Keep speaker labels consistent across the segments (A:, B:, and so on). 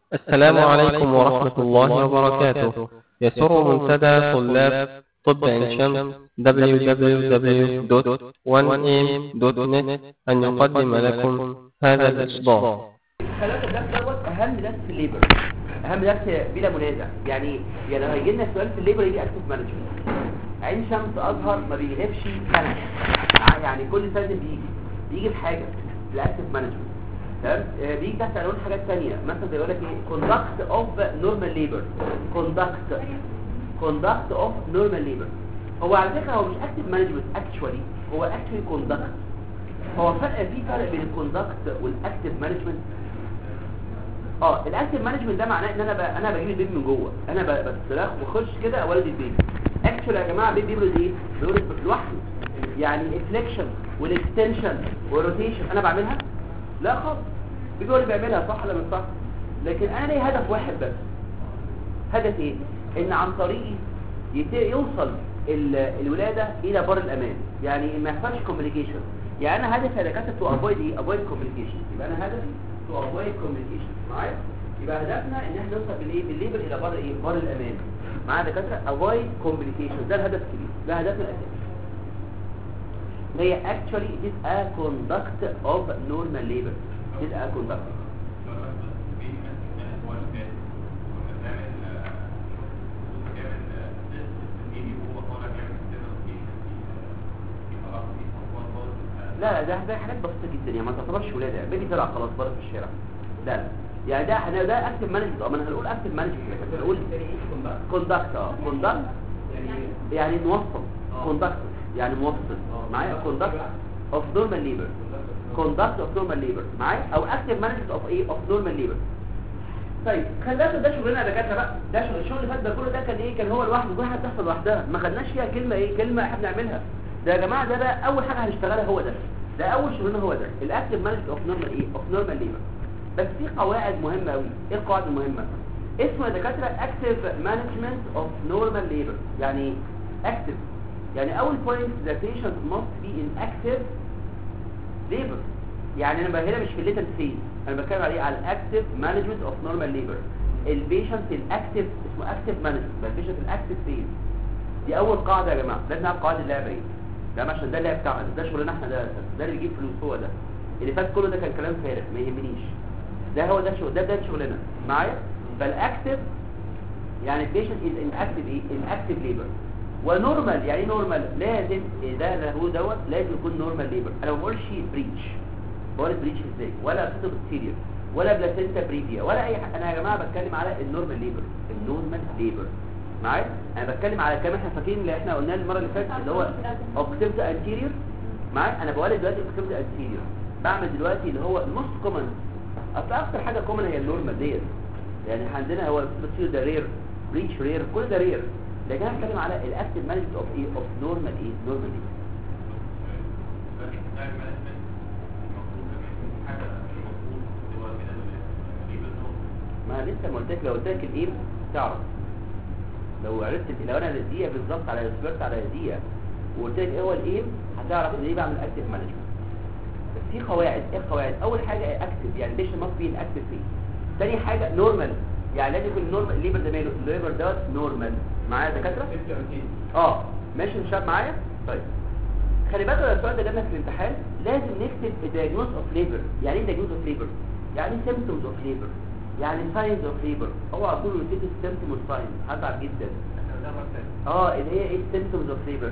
A: السلام عليكم ورحمة الله وبركاته يسر منتدى طلاب طب عين شمس www.1am.net أن يقدم لكم هذا الإصدار
B: ثلاثة درس دوت أهم درس في الليبر أهم درس بلا منازع يعني يعني لو هيجي لنا سؤال في الليبر يجي أكتف مانجمنت عين شمس أزهر ما بيغيبش سنة يعني كل سنة بيجي بيجي بحاجة الأكتف مانجمنت تمام آه، بيجي تحت عنوان حاجات تانية مثلا زي يقول لك ايه conduct of normal labor conduct conduct of normal labor هو على فكرة هو مش active management actually هو actually conduct هو فرق في فرق بين الكوندكت والاكتيف مانجمنت اه الاكتيف مانجمنت ده معناه ان انا ب... انا بجيب البيبي من جوه انا ب... بسترخ واخش كده اولد البيبي اكشوال يا جماعه البيبي بيولد ايه بيولد لوحده يعني الفليكشن والاكستنشن والروتيشن انا بعملها لا خالص البيبي هو اللي بيعملها صح ولا مش صح لكن انا لي هدف واحد بس هدف ايه ان عن طريقي يت... يوصل ال... الولاده الى بر الامان يعني ما يحصلش كوميونيكيشن يعني انا هدفي يا دكاتره تو افويد ايه افويد كوميونيكيشن يبقى انا هدفي تو افويد كوميونيكيشن معايا يبقى هدفنا ان احنا نوصل بالايه بالليبل الى بر ايه بر الامان معايا يا دكاتره افويد كوميونيكيشن ده الهدف الكبير ده هدفنا الاساسي هي actually it is a conduct of normal labor it is a conduct لا لا ده ده حاجات بسيطه جدا يعني ما تعتبرش ولاده يعني بيبي طلع خلاص بره في الشارع لا لا يعني ده احنا ده اكتف مانجمنت اه ما انا هنقول اكتف مانجمنت لكن هنقول كوندكت اه كوندكت يعني موصل كوندكت يعني موصل معايا كوندكت اوف نورمال ليبر كوندكت اوف نورمال ليبر معايا او اكتف مانجمنت اوف ايه اوف نورمال ليبر طيب خلي بالك ده شغلنا يا دكاتره بقى ده شغل الشغل اللي فات ده كله ده كان ايه كان هو لوحده كل حاجه بتحصل لوحدها ما خدناش فيها كلمه ايه كلمه احنا بنعملها ده يا جماعه ده بقى اول حاجه هنشتغلها هو ده ده اول شغلنا هو ده الاكتف مانجمنت اوف نورمال ايه اوف نورمال ليبر بس في قواعد مهمه قوي ايه القواعد المهمه اسمه يا دكاتره اكتف مانجمنت اوف نورمال ليبر يعني ايه اكتف يعني اول بوينت ذا بيشنت must be in active labor يعني انا بقى هنا مش في الليتنت فيز انا بتكلم عليه على الاكتف مانجمنت اوف نورمال ليبر البيشنت الاكتف اسمه اكتف مانجمنت البيشنت الاكتف فيز دي اول قاعده يا جماعه لازم نعرف قواعد اللعبه ايه ده عشان ده اللعب بتاعنا ده شغلنا احنا ده ده اللي بيجيب فلوس هو ده اللي فات كله ده كان كلام فارغ ما يهمنيش ده هو ده شغل ده ده شغلنا معايا فالاكتف يعني البيشنت از ان اكتف ايه ان اكتف ليبر ونورمال يعني ايه نورمال لازم ده اللي هو دوت لازم يكون نورمال ليبر انا ما بقولش بريتش بقول بريتش ازاي ولا فيتو سيريس ولا بلاسينتا بريفيا ولا اي حاجه انا يا جماعه بتكلم على النورمال ليبر النورمال ليبر معايا انا بتكلم على كام احنا فاكرين اللي احنا قلناه المره اللي فاتت اللي هو اوكسيبت انتيريور معايا انا بولد دلوقتي اوكسيبت انتيريور بعمل دلوقتي اللي هو النص كومن اصل اكتر حاجه كومن هي النورمال ديت يعني عندنا هو البروسيدور ده رير ريتش رير كل ده رير لكن انا بتكلم على الاكتيف مانجمنت اوف ايه اوف نورمال ايه نورمال ايه ما لسه ما قلت لك لو قلت لك الايه تعرف لو عرفت لو انا دقيقه بالظبط على صبرت على دقيقه وقلت لك ايه هو الايم هتعرف ان ايه بعمل اكتيف مانجمنت بس في قواعد ايه القواعد اول حاجه اكتيف يعني ليش ماست بي اكتيف فيه ثاني حاجه نورمال يعني لازم يكون نورمال الليبر ده ماله الليبر دوت نورمال معايا دكاتره اه ماشي مش معايا طيب خلي بالك لو السؤال ده جالنا في الامتحان لازم نكتب الدايجنوز اوف ليبر يعني ايه دايجنوز اوف ليبر يعني سيمبتومز اوف ليبر يعني ساينز اوف ليبر اوعى تقولوا نسيت السيمبتوم والساينز هتعب جدا اه اللي هي ايه السيمبتومز اوف ليبر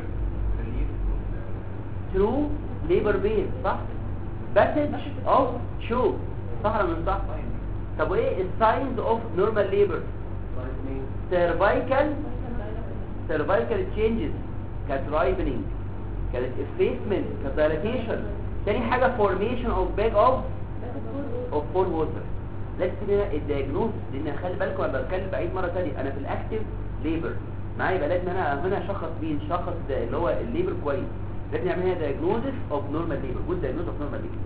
B: ترو ليبر بين صح باسج اوف شو صح ولا مش صح طب وايه الساينز اوف نورمال ليبر سيرفايكال سيرفايكال تشينجز كانت رايبنينج كانت افيسمنت كانت دايلاتيشن تاني حاجه فورميشن اوف باج اوف اوف فور ووتر لازم هنا الدياجنوز لان خلي بالكم انا بتكلم بعيد مره ثانيه انا في الاكتيف ليبر معايا يبقى لازم انا هنا اشخص مين شخص ده اللي هو الليبر كويس لازم نعمل هنا دايجنوزس اوف نورمال ليبر جود دايجنوز اوف نورمال ليبر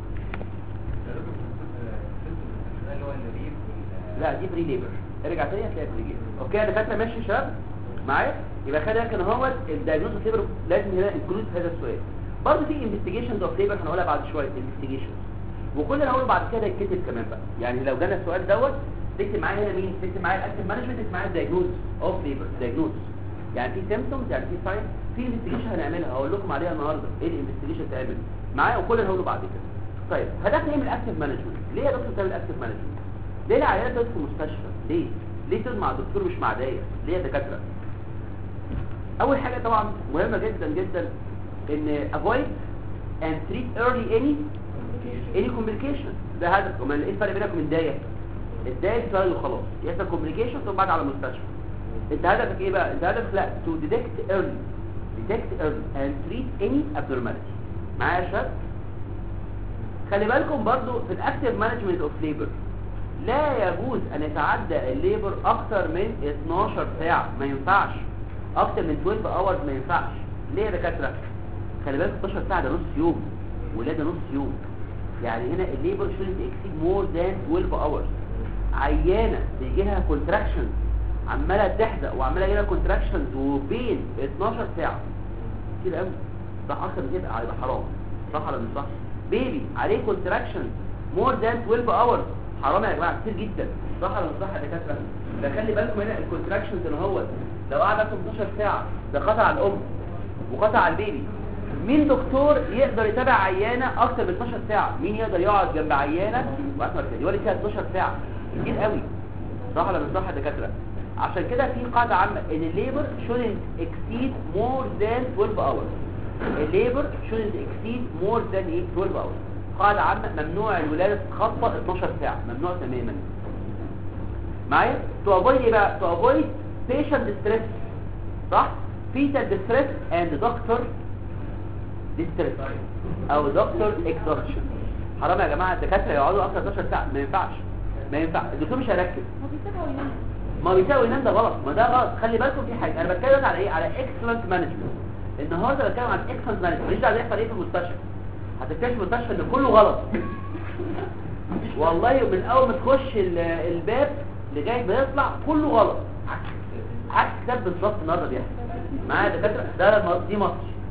B: لا دي بري ليبر ارجع تاني هتلاقي بري ليبر اوكي انا فاكره ماشي يا شباب معايا يبقى خلي بالك ان هو الدايجنوز اوف ليبر لازم هنا انكلود في هذا السؤال برضه في انفستيجيشنز اوف ليبر هنقولها بعد شويه انفستيجيشنز وكل اللي هقوله بعد كده يتكتب كمان بقى يعني لو جانا السؤال دوت تكتب معايا هنا مين تكتب معايا الاكتف مانجمنت تكتب معايا الدايجنوز اوف ليبر دايجنوز يعني في سيمبتومز يعني في ساين في انفستيجيشن هنعملها هقول لكم عليها النهارده ايه الانفستيجيشن تعمل معايا وكل اللي هقوله بعد كده طيب هدفنا ايه من الاكتف مانجمنت ليه يا دكتور تعمل اكتف مانجمنت ليه العيال تدخل في المستشفى ليه ليه تقعد مع الدكتور مش مع داير ليه يا دكاتره اول حاجه طبعا مهمه جدا جدا ان avoid and treat early any any complication ده هدف امال ايه الفرق بينك وبين داير الداير تلاقي وخلاص يحصل complication ثم بعد على المستشفى انت هدفك ايه بقى انت هدفك لا to detect early detect early and treat any abnormality معايا يا شباب خلي بالكم برضو في الاكتيف مانجمنت اوف ليبر لا يجوز ان يتعدى الليبر اكتر من 12 ساعة ما ينفعش اكتر من 12 اورز ما ينفعش ليه يا دكاتره خلي بالك 12 ساعة ده نص يوم ولاده نص يوم يعني هنا الليبر shouldn't exceed more than 12 hours عيانة بيجي لها كونتراكشن عمالة تحزق وعمالة يجي لها كونتراكشنز وبين 12 ساعة كتير قوي صح اكتر من كده هيبقى حرام صح ولا مش صح بيبي عليه كونتراكشن مور ذان 12 اورز حرام يا جماعه كتير جدا صح ولا مش صح يا دكاتره ده خلي بالكم هنا الكونتراكشنز ان هو لو قعد اكتر من 12 ساعه ده قطع على الام وقطع على البيبي مين دكتور يقدر يتابع عيانه اكتر من 12 ساعه مين يقدر يقعد جنب عيانه واسمع كده يولد فيها 12 ساعه كتير قوي صح ولا مش صح يا دكاتره عشان كده في قاعده عامه ان الليبر shouldn't exceed more than 12 hours الليبر shouldn't exceed more than 12 hours قاعدة عامة ممنوع الولادة تتخطى 12 ساعة ممنوع تماما معايا to avoid ايه بقى to avoid patient distress صح fetal distress and doctor distress او doctor exhaustion حرام يا جماعة الدكاترة يقعدوا اكتر 12 ساعة ما ينفعش ما ينفعش الدكتور مش هيركز ما بيساوي ينام ده غلط ما ده غلط خلي بالكم في حاجة انا بتكلم على ايه على excellent management النهارده بتكلم عن excellent management مش ده هيحصل ايه في المستشفى هتكتشف المستشفى ان كله غلط والله من اول ما تخش ال- الباب لغايه ما يطلع كله غلط عكس عكس كتاب بالظبط النهارده بيحصل معايا دكاتره ده الم- دي مصر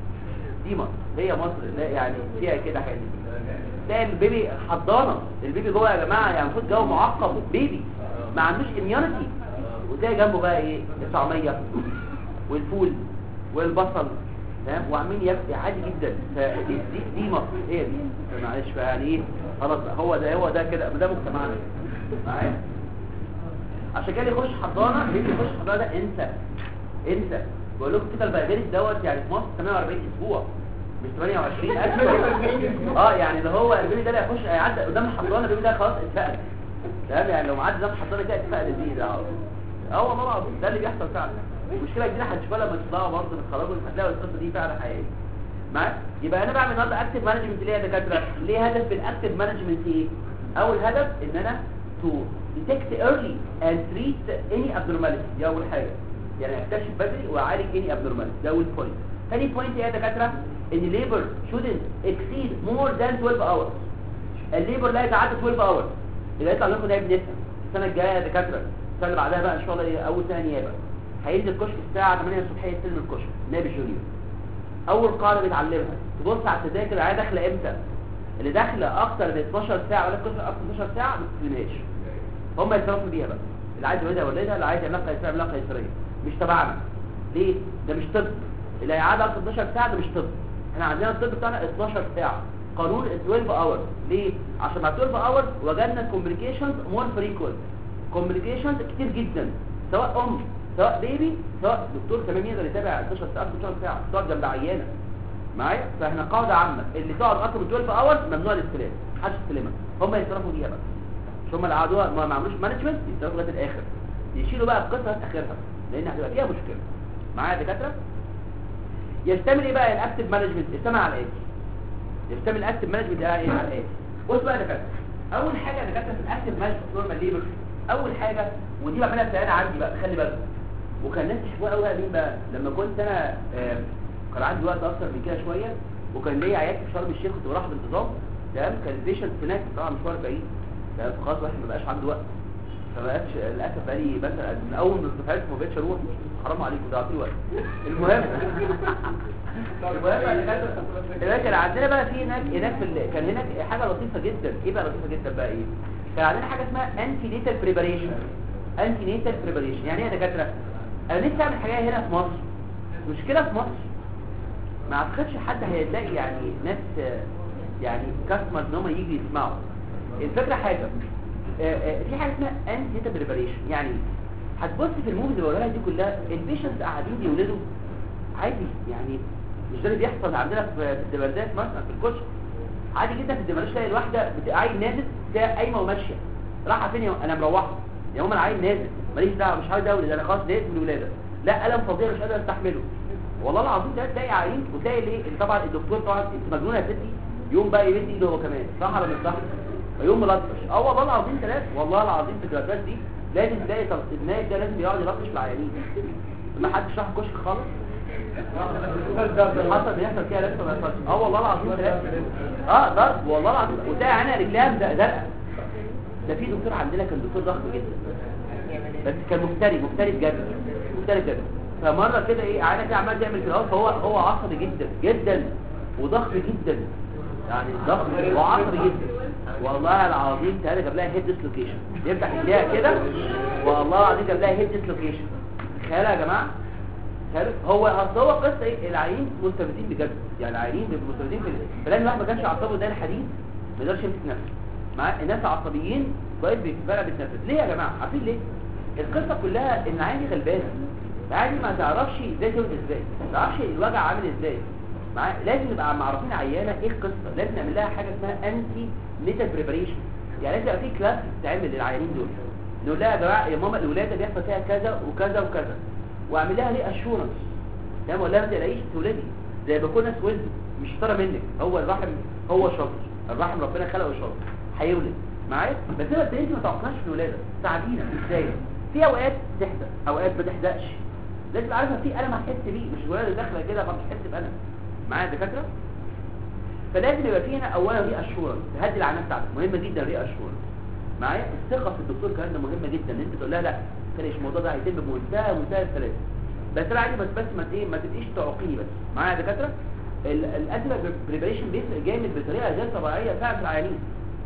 B: دي مصر هي مصر لا يعني فيها كده حاجه تلاقي البيبي حضانه البيبي جوه يا جماعه يعني المفروض جو معقم بيبي ما عندوش اميونيتي وتلاقي جنبه بقى ايه الطعميه والفول والبصل تمام وعاملين يبكي عادي جدا فدي دي, دي مصر هي دي معلش بقى يعني ايه خلاص بقى هو ده هو ده كده ده مجتمعنا معايا عشان كده يخش حضانه بيجي يخش حضانه ده انسى انسى بقول لكم كده البرجريس دوت يعني في مصر 48 اسبوع مش 28 اسبوع اه يعني اللي هو البيبي ده اللي هيخش هيعدي قدام الحضانه البيبي ده خلاص اتفقد تمام يعني لو معدي قدام الحضانه كده اتفقد البيبي ده اه والله العظيم ده اللي بيحصل فعلا مشكله كبيره هتشوفها لما تطلعوا برضه تتخرجوا هتلاقوا القصه دي فعلا حقيقيه معاك يبقى انا بعمل النهارده اكتف مانجمنت ليه يا دكاتره ليه هدف بالاكتف مانجمنت ايه اول هدف ان انا تو detect early and treat any abnormality دي اول حاجه يعني اكتشف بدري واعالج any abnormality ده اول بوينت ثاني بوينت ايه يا دكاتره ان labor shouldn't exceed more than 12 hours الليبر لا يتعدى 12 hours يبقى يطلع لكم نائب نسا السنه الجايه يا دكاتره السنه اللي بعدها بقى ان شاء الله إيه؟ اول سنه نيابه هينزل الكشك الساعه 8 الصبح يستلم الكشك نائب الجونيور اول قاعده بيتعلمها تبص على التذاكر العيال داخله امتى اللي داخله اكتر من 12 ساعه ولا الكشك اكتر من 12 ساعه ما تستلمهاش هم يتصرفوا بيها بقى اللي عايز يولدها يولدها اللي عايز يعملها قيصريه يعملها قيصريه مش تبعنا ليه ده مش طب اللي هيعدي اكتر من 12 ساعه ده مش طب احنا عندنا الطب بتاعنا 12 ساعه قانون 12 اور ليه عشان مع 12 اور وجدنا كومبليكيشنز مور فريكوينت كومبليكيشنز كتير جدا سواء ام سواء بيبي سواء دكتور كمان يقدر يتابع 12 ساعه 12 ساعه تقعد جنب عيانه معايا فاحنا قاعده عامه اللي تقعد اكتر من 12 اور ممنوع الاستلام محدش يستلمها هم يتصرفوا بيها بقى مش هم اللي قعدوها ما ما عملوش مانجمنت يتصرفوا لغايه الاخر يشيلوا بقى القصه لغايه اخرها لان هتبقى فيها مشكله معايا يا دكاتره يشتمل ايه بقى الاكتيف مانجمنت يشتمل على ايه يشتمل الاكتيف مانجمنت ده ايه على ايه بص بقى يا دكاتره اول حاجه يا دكاتره في الاكتيف مانجمنت نورمال ليبر اول حاجه ودي بعملها في انا عندي بقى خلي بالك وكان الناس تشوفوها قوي بقى مين بقى لما كنت انا آه، كان عندي وقت اكتر من كده شويه وكان ليا عيادتي في شرم الشيخ كنت بروح بانتظام تمام كان البيشنت هناك طبعا مشوار بعيد تمام خلاص الواحد ما بقاش عنده وقت فما بقاش للاسف بقى لي مثلا من اول ما دفعت ما بقتش اروح حرام عليكم ضيعت لي وقت المهم المهم اللي كان- اللي كان عندنا بقى في هناك هناك في ال- كان هناك حاجه لطيفه جدا ايه بقى لطيفه جدا بقى ايه كان عندنا حاجه اسمها انتي نيتال بريباريشن انتي نيتال بريباريشن يعني ايه يا دكاتره انا نفسي اعمل حاجه هنا في مصر مشكله في مصر ما اعتقدش حد هيلاقي يعني ناس آه، يعني كاستمر ان هم يجي يسمعوا الفكره حاجه آه، آه، في حاجه اسمها انتي نيتال بريباريشن يعني إيه؟ هتبص في الموفي اللي بقولها دي كلها البيشنتس قاعدين يولدوا عادي يعني مش ده اللي بيحصل عندنا في في الدبردات مثلا في الكشك عادي جدا في الدبردات تلاقي الواحده بت- عيل نازل تلاقي قايمه وماشيه رايحه فين يا- انا مروحه يا ماما العيل نازل ماليش دعوه مش عايز اولد انا خلاص زهقت من الولاده لا الم فظيع مش قادر استحمله والله العظيم ده تلاقي عيل وتلاقي ليه طبعا الدكتور طبعا انت مجنونه يا ستي يوم بقى يمد ايده هو كمان صح ولا مش صح يوم ملطش اه والله العظيم ثلاثه والله العظيم في الجلسات دي لازم تلاقي طب النايب ده لازم يقعد يلطش في العيانين ما حدش راح كشك خالص حصل بيحصل فيها لسه ما يحصلش اه والله العظيم ثلاثه اه ضرب والله العظيم وتلاقي عينها رجلها مزق- زرقاء ده في دكتور عندنا كان دكتور ضخم جدا بس كان مفتري مفتري بجد مفتري بجد فمره كده ايه عينه كده عمال تعمل كده فهو هو عصبي جدا جدا وضخم جدا يعني ضخم وعصبي جدا والله العظيم تعالى جاب لها هيد ديسلوكيشن يفتح ايديها كده والله العظيم جاب لها هيد ديسلوكيشن تخيلوا يا جماعه تخيلوا هو اصل هو قصه ايه العيانين مستفزين بجد يعني العيانين بيبقوا مستفزين في فلان الواحد ما كانش اعصابه ده الحديد ما يقدرش يمسك نفسه مع الناس عصبيين كويس بيتفرق بالنفس ليه يا جماعه عارفين ليه القصه كلها ان عادي غلبانه عادي ما تعرفش ازاي تولد ازاي ما تعرفش الوجع عامل ازاي مع... لازم نبقى معرفين عيانه ايه القصه لازم نعمل لها حاجه اسمها انتي نيتال بريباريشن يعني لازم يبقى في كلاس تعمل للعيانين دول نقول لها يا جماعه يا ماما الولاده بيحصل فيها كذا وكذا وكذا واعمل لها ليه اشورنس تمام ولا ما تقلقيش تولدي زي ما كنا ولد مش ترى منك هو الرحم هو شاطر الرحم ربنا خلقه شاطر هيولد معايا بس انت انت ما توقعناش في الولاده ساعدينا ازاي في اوقات تحدق اوقات ما تحدقش لازم عارفه في الم هتحس بيه مش الولاده داخله كده فمش هتحس بالم معايا يا دكاتره فلازم يبقى في هنا اولا ري اشورنس تهدي العنايه بتاعتك مهمه جدا ري اشورنس معايا الثقه في الدكتور كمان ده مهمه جدا ان انت تقول لها لا معلش الموضوع ده هيتم بمنتهى منتهى السلاسه بس انا عادي بس بس ما ايه ما تبقيش تعقيني بس معايا يا دكاتره الاسئله بريبريشن بيفرق جامد بطريقه غير طبيعيه فعلا في العيانين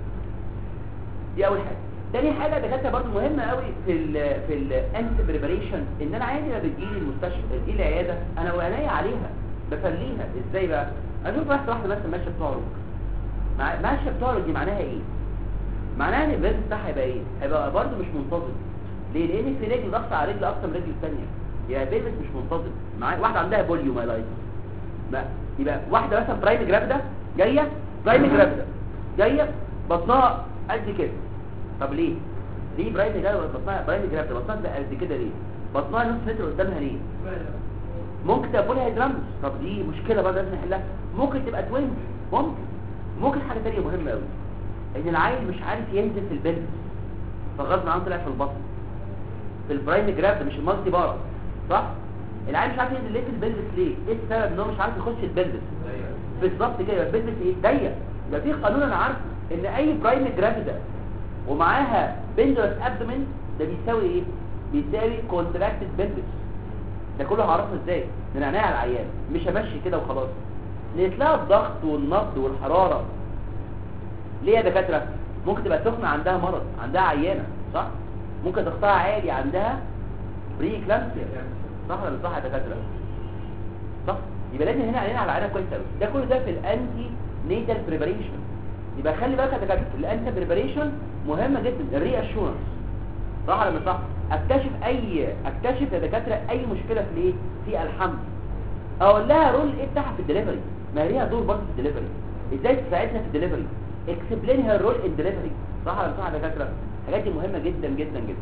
B: دي اول حاجه تاني حاجه دكاتره برضو مهمه قوي في ال في الانتي بريبريشن ان انا عادي لما بتجيلي المستشفى بتجيلي العياده انا وعينيا عليها بفليها ازاي بقى اشوف واحده واحده مثلا ماشيه بتعرج مع- ماشيه بتعرج دي معناها ايه معناها ان البريد بتاعها هيبقى ايه هيبقى برضو مش منتظم ليه لان في رجل ضغط على رجل اكتر من رجل الثانيه يبقى البيبس مش منتظم معايا واحده عندها بوليو مايلايتس لا يبقى واحده مثلا برايم جرافيدا جايه برايم جرافيدا جايه بطنها قد كده طب ليه ليه برايم جرافيدا بطنها برايم جرافيدا بطنها تبقى قد كده ليه بطنها نص متر قدامها ليه ممكن تبقى بولها هيدرامز طب دي مشكله بقى لازم نحلها ممكن تبقى توين ممكن ممكن حاجه ثانيه مهمه قوي ان العيل مش عارف ينزل في البلد فغصب عنه طلع في البطن في البرايم جرافيدا مش المالتي بارا صح العيل مش عارف ينزل ليه في البلبس ليه ايه السبب ان هو مش عارف يخش البلبس بالظبط كده يبقى البلبس ايه ضيق يبقى في قانون انا عارفه ان اي برايم جرافيدا ومعاها بندرس ابدومين ده بيساوي ايه بيساوي كونتراكتد بلبس ده كله هعرفه ازاي من عينيا على العيان مش همشي كده وخلاص نتلاقي الضغط والنبض والحراره ليه يا دكاتره ممكن تبقى سخنه عندها مرض عندها عيانه صح ممكن ضغطها عالي عندها بري كلامسيا صح ولا مش صح يا دكاتره صح يبقى لازم هنا علينا على العينه كويس قوي ده كله ده في الانتي نيتال بريباريشن يبقى خلي بالك يا دكاتره الانتي بريباريشن مهمه جدا الري اشورنس صح ولا مش صح اكتشف اي اكتشف يا دكاتره اي مشكله في الايه في الحمل اقول لها رول ايه بتاعها في الدليفري ما هي ليها دور برضه في الدليفري ازاي تساعدنا في الدليفري اكسبلين هير رول ان دليفري صح ولا مش صح يا دكاتره الحاجات دي مهمه جدا جدا جدا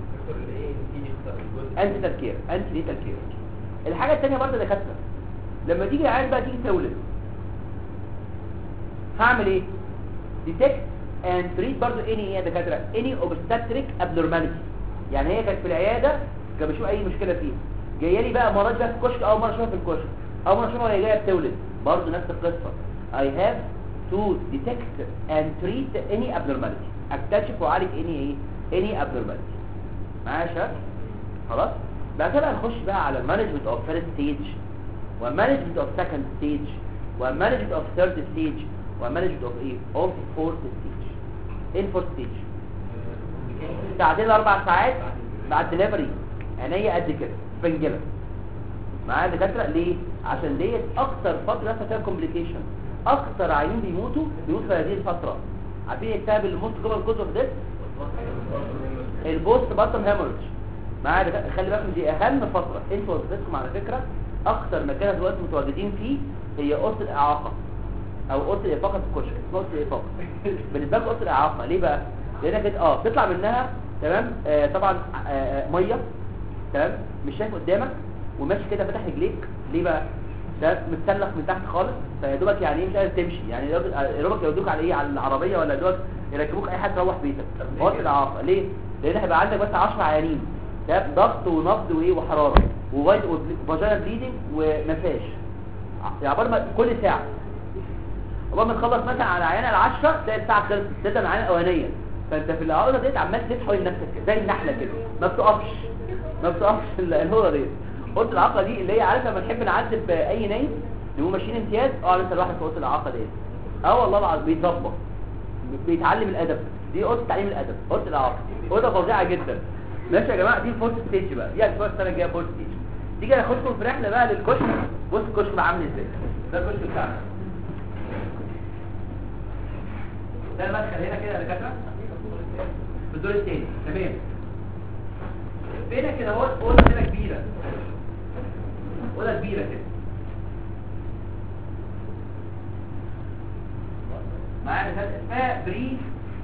B: انتي تفكير انتي ليه تفكير الحاجه الثانيه برضه يا دكاتره لما تيجي العيال بقى تيجي تولد هعمل ايه ديتكت اند تريت برضه اني ايه يا دكاتره اني اوبستاتريك ابنورماليتي يعني هي كانت في العياده كان بشوف اي مشكله فيها جايه لي بقى مرض بقى في الكشك اول مره اشوفها في الكشك اول مره اشوفها وهي جايه بتولد برضه نفس القصه I have to detect and treat any abnormality اكتشف واعالج any ايه any abnormality معايا يا شباب خلاص بعد كده هنخش بقى على management of first stage ومانجمنت of second stage ومانجمنت of third stage ومانجمنت of ايه of fourth stage ايه الفورث stage ساعتين لاربع ساعات مع الدليفري عينيا قد كده فنجله معايا دكاتره ليه عشان ديت اكتر فتره فيها كومبليكيشن اكتر عيانين بيموتوا بيموتوا في هذه الفتره عارفين الكتاب اللي موت جوه الكتب ده البوست باتم هيموريدج معايا دكاتره خلي بالكم دي اهم فتره انتوا وظيفتكم على فكره اكتر مكان دلوقتي متواجدين فيه هي اوضه الاعاقه او اوضه الافاقه في الكشك اسمها اوضه الافاقه بالنسبه لك اوضه الاعاقه ليه بقى لانك انت اه بتطلع منها تمام آه طبعا آه آه ميه تمام مش شايف قدامك وماشي كده فاتح رجليك ليه بقى ده متسلخ من تحت خالص فيا دوبك يعني ايه مش قادر تمشي يعني يا دوبك يا دوبك يودوك على ايه على العربيه ولا يا دوبك يركبوك اي حد تروح بيتك اوضه الاعاقه ليه لان هيبقى عندك بس 10 عيانين ده ضغط ونبض وايه وحراره وفايد وفاجينا بليدنج ومساج يعني عباره ما كل ساعه عقبال ما تخلص مثلا على عيانه العشرة تلاقي الساعه خلصت تبدا العيانه الاولانيه فانت في العقده ديت عمال تلف حوالين نفسك كده زي النحله كده ما بتقفش ما بتقفش الهوره ديت قلت العقده دي اللي هي عارف لما نحب نعذب اي نايم نقوم ماشيين امتياز اه انت لوحدك في اوضه العقده ديت اه والله العظيم بيتظبط بيتعلم الادب دي اوضه تعليم الادب اوضه العقده اوضه فظيعه جدا ماشي يا جماعه دي الفورت ستيج بقى دي هتبقى السنه الجايه فورت ستيج تيجي ناخدكم في رحله بقى للكشك بص الكشك بقى عامل ازاي ده الكشك بتاعنا ده المدخل هنا كده يا دكاتره في الدور الثاني تمام فينا كده اهو اوضه كده كبيره اوضه كبيره كده معانا كده اسمها بريف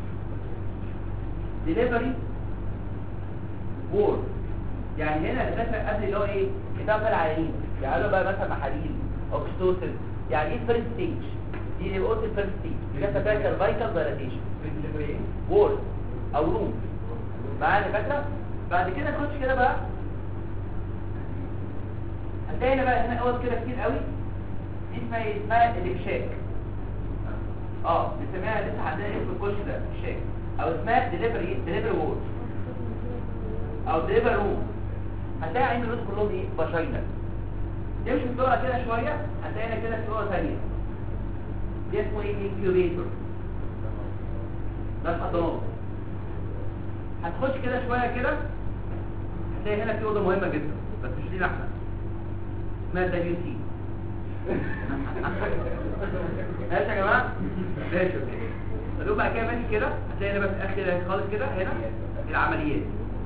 B: ديليفري وورد يعني هنا الدكاتره قبل اللي هو ايه كتاب العيانين يعملوا بقى مثلا محاليل اوكسيتوسن يعني ايه الفيرست ستيج دي اللي قلت الفيرست ستيج كده فيها سيرفايكال دايلاتيشن وورد او روم معانا فاكره بعد كده نخش كده بقى هتلاقي هنا بقى هنا اوض كده كتير قوي دي اسمها ايه اسمها الافشاك اه بنسميها لسه عندنا اسم الكوش ده الشاك او اسمها ديليفري ديليفري وورد او ديليفري روم هتلاقي عين الرز كلهم ايه فاجينا تمشي بسرعه كده شويه هتلاقي هنا كده في اوضه ثانيه دي اسمه ايه انكيوبيتور ده الحضانات هتخش كده شويه كده هتلاقي هنا في اوضه مهمه جدا بس مش لينا احنا اسمها دبليو سي ماشي يا جماعه ماشي فلو بقى كده ماشي كده هتلاقي هنا بس اخر خالص كده هنا العمليات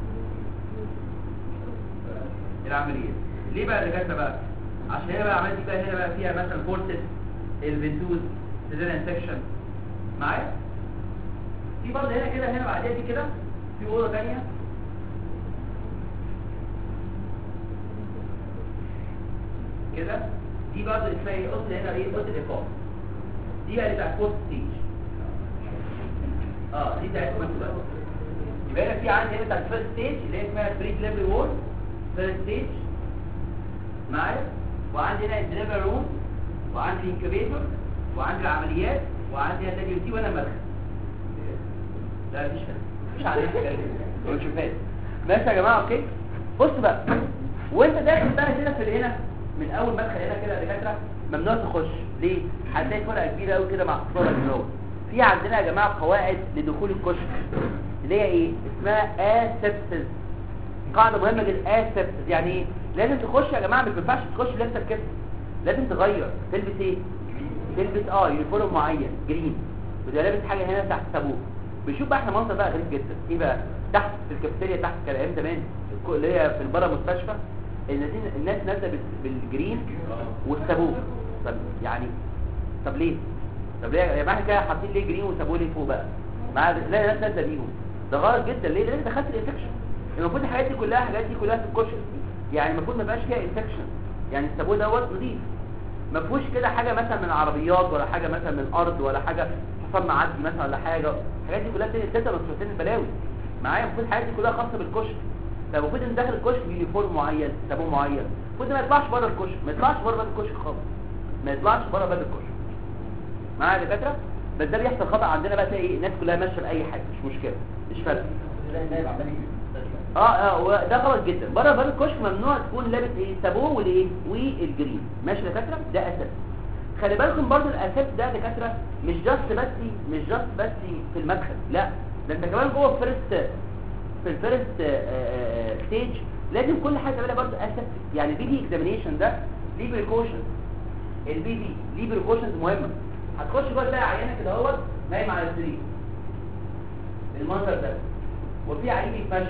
B: العمليات ليه بقى الدكاتره بقى عشان هنا بقى عملت بقى هنا بقى فيها مثلا فورسس الفنتوز سيزيريان سكشن معايا في برضه هنا كده هنا بعديها دي كده في اوضه ثانيه كده دي برضه اسمها ايه اوضه هنا ايه اوضه الايقاف دي بقى اللي بتاعت فورس ستيج اه دي بتاعت فورس بقى يبقى هنا في عندي هنا بتاعت فيرست ستيج اللي هي اسمها بري دليفري وورد فيرست ستيج معايا وعندي هنا الدليفري روم وعندي الانكيبيتور وعندي العمليات وعندي الدبليو تي وانا مدخل لا مفيش مش عليك مش فاهم ماشي يا جماعه اوكي بص بقى وانت داخل بقى هنا في هنا من اول مدخل هنا كده يا دكاتره ممنوع تخش ليه هتلاقي فرقه كبيره قوي كده مع الصوره اللي هو في عندنا يا جماعه قواعد لدخول الكشك اللي هي ايه اسمها اسبسس قاعده مهمه جدا اسبسس يعني ايه لازم تخش يا جماعه مش ينفعش تخش لابسه كده لازم تغير تلبس ايه تلبس اه يونيفورم معين جرين وده لابس حاجه هنا تحت صابون بنشوف بقى احنا منظر بقى غريب جدا ايه بقى تحت في الكافيتيريا تحت كان ايام زمان اللي هي في البره مستشفى الناس الناس نازله بال- بالجرين والصابون طب يعني طب ليه طب ليه يا جماعه كده حاطين ليه جرين وصابون ليه فوق بقى مع لا الناس نازله بيهم ده غلط جدا ليه لان دخلت الانفكشن المفروض الحاجات دي كلها الحاجات دي كلها في الكشك يعني المفروض ما يبقاش فيها انفكشن يعني الصابون دوت نضيف ما فيهوش كده حاجه مثلا من عربيات ولا حاجه مثلا من الارض ولا حاجه حصان معدي مثلا ولا حاجه الحاجات دي كلها بتنقل تتر وتنقل البلاوي معايا المفروض الحاجات دي كلها خاصه بالكشك فالمفروض ان داخل الكشك بيونيفورم معين صابون معين المفروض ما يطلعش بره الكشك ما يطلعش بره باب الكشك خالص ما يطلعش بره باب الكشك معايا يا دكاتره بس ده بيحصل خطا عندنا بقى تلاقي ايه الناس كلها ماشيه باي حاجه مش مشكله مش فارقه اه اه وده غلط جدا بره باب الكشك ممنوع تكون لابس ايه صابون والايه والجرين ماشي يا دكاتره ده اساس خلي بالكم برضو الاساس ده يا دكاتره مش جاست بس مش جاست بس في المدخل لا ده انت كمان جوه الفيرست في الفيرست ستيج لازم كل حاجه تعملها برضه اسف يعني البي دي اكزامينيشن ده ليه بريكوشن البي دي ليه بريكوشنز مهمه هتخش جوه تلاقي عيانه كده اهوت نايم على السرير المنظر ده وفي عيان بيتمشى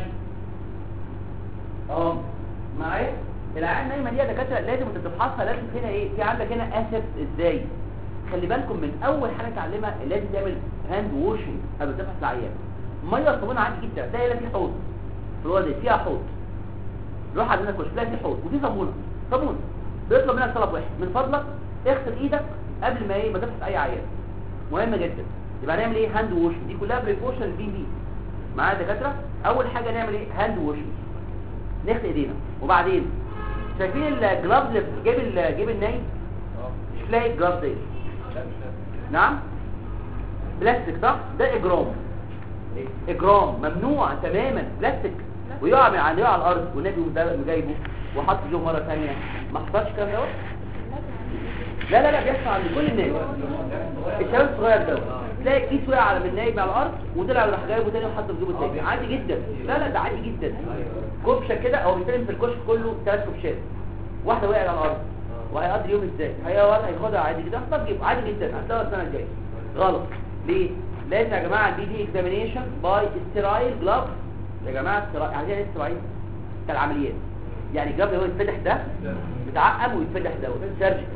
B: اه معايا العيان نايمه دي يا دكاتره لازم انت تفحصها لازم هنا ايه في عندك هنا اسف ازاي خلي بالكم من اول حاجه تعلمها لازم تعمل هاند ووشنج قبل ما تفحص العيان ميه الصابون عادي جدا تلاقي هنا في حوض في الوضع فيها حوض روح عندنا كشك تلاقي في حوض وفي صابونه صابونه بيطلب منك طلب واحد من فضلك اغسل ايدك قبل ما ايه ما تفحص اي عيان مهمه جدا يبقى هنعمل ايه هاند ووش دي كلها بريكوشن بي بي معايا يا دكاتره اول حاجه نعمل ايه هاند ووش نغسل ايدينا وبعدين شايفين الجلافز اللي في جيب ال- جيب النايم مش تلاقي الجلافز ايه نعم بلاستيك صح ده اجرام اجرام ممنوع تماما بلاستيك ويقع من على يقع على الارض والنبي يقوم ده- جايبه وحط جوه مره ثانيه ما حصلش الكلام دوت لا لا لا بيحصل عند كل الناس الشباب الصغير ده تلاقي كيس وقع على من نايم على الارض وطلع راح جايبه تاني وحطه في جيبه تاني عادي جدا لا لا ده عادي جدا كبشه كده او بيستلم في الكشك كله ثلاث كبشات واحده وقعت على الارض وهيقضي اليوم ازاي هيقعد هياخدها عادي جدا يحطها في جيبه عادي جدا هتلاقيها السنه الجايه غلط ليه لازم يا جماعه البي دي اكزامينيشن باي ستيرايل جلاف يا جماعه ستيرايل عايزين ايه ستيرايل بتاع العمليات يعني الجلاف اللي هو يتفتح ده متعقم ويتفتح ده سيرجيكال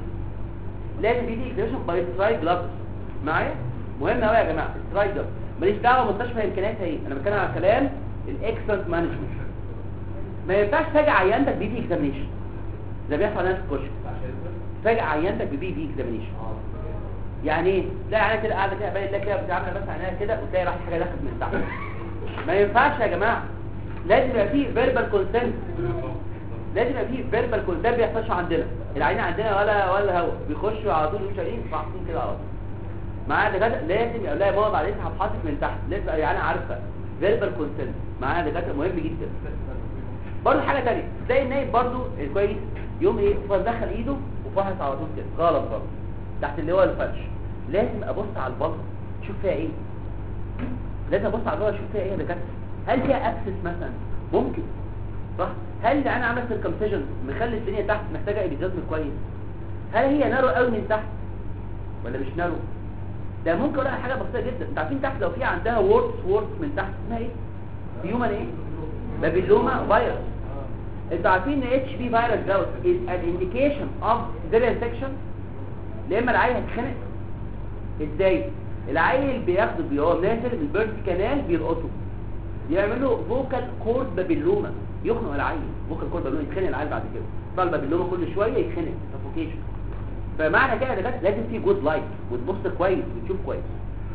B: لازم يجي اكزامينشن باي سترايك جلاف معايا مهم قوي يا جماعه سترايك جلاف ماليش دعوه مستشفى امكانياتها ايه انا بتكلم على كلام الاكسلنت مانجمنت ما ينفعش تفاجئ عيانتك بي بي اكزامينشن زي بيحصل عندنا في الكشك تفاجئ عيانتك ببي بي اكزامينشن يعني ايه تلاقي عينها كده قاعده كده باين لك كده بتعمل بس عينها كده وتلاقي راح حاجه دخلت من تحت ما ينفعش يا جماعه لازم يبقى فيه فيربال كونسنت لازم يبقى فيه فيربال كونسنت ده ما بيحصلش عندنا العين عندنا ولا ولا هوا بيخشوا على طول مش شايلين فاحطين كده على طول معايا دكاتره لازم يبقى لها ماما بعدين هبحثك من تحت لازم تبقى العيانه عارفه فيربال كونسنت معايا دكاتره مهم جدا برضه حاجه ثانيه تلاقي النايم برضه كويس يوم ايه فدخل ايده وفحص على طول كده غلط برضه تحت اللي هو الفرش لازم ابص على البلطه اشوف فيها ايه لازم ابص على البلطه اشوف فيها ايه يا دكاتره هل فيها ابسس مثلا ممكن صح هل ده انا عامل سيركمسيجن مخلي الدنيا تحت محتاجه ابيزازم كويس هل هي نارو قوي من تحت ولا مش نارو ده ممكن اقول لك حاجه بسيطه جدا انتوا عارفين تحت لو في عندها وورتس وورتس من تحت اسمها ايه هيومن ايه بابيلوما فيروس انتوا عارفين ان اتش بي فيروس دوت is an indication of severe infection لما العيل هيتخنق ازاي العيل بياخده بيقوم نازل من البيرد كانال بيلقطه يعمل له فوكال كورد بابيلوما يخنق العيل فوكال كورد بابيلوما يتخنق العيل بعد كده طبعا البابيلوما كل شويه يتخنق سفوكيشن فمعنى كده ده لازم في جود لايت وتبص كويس وتشوف كويس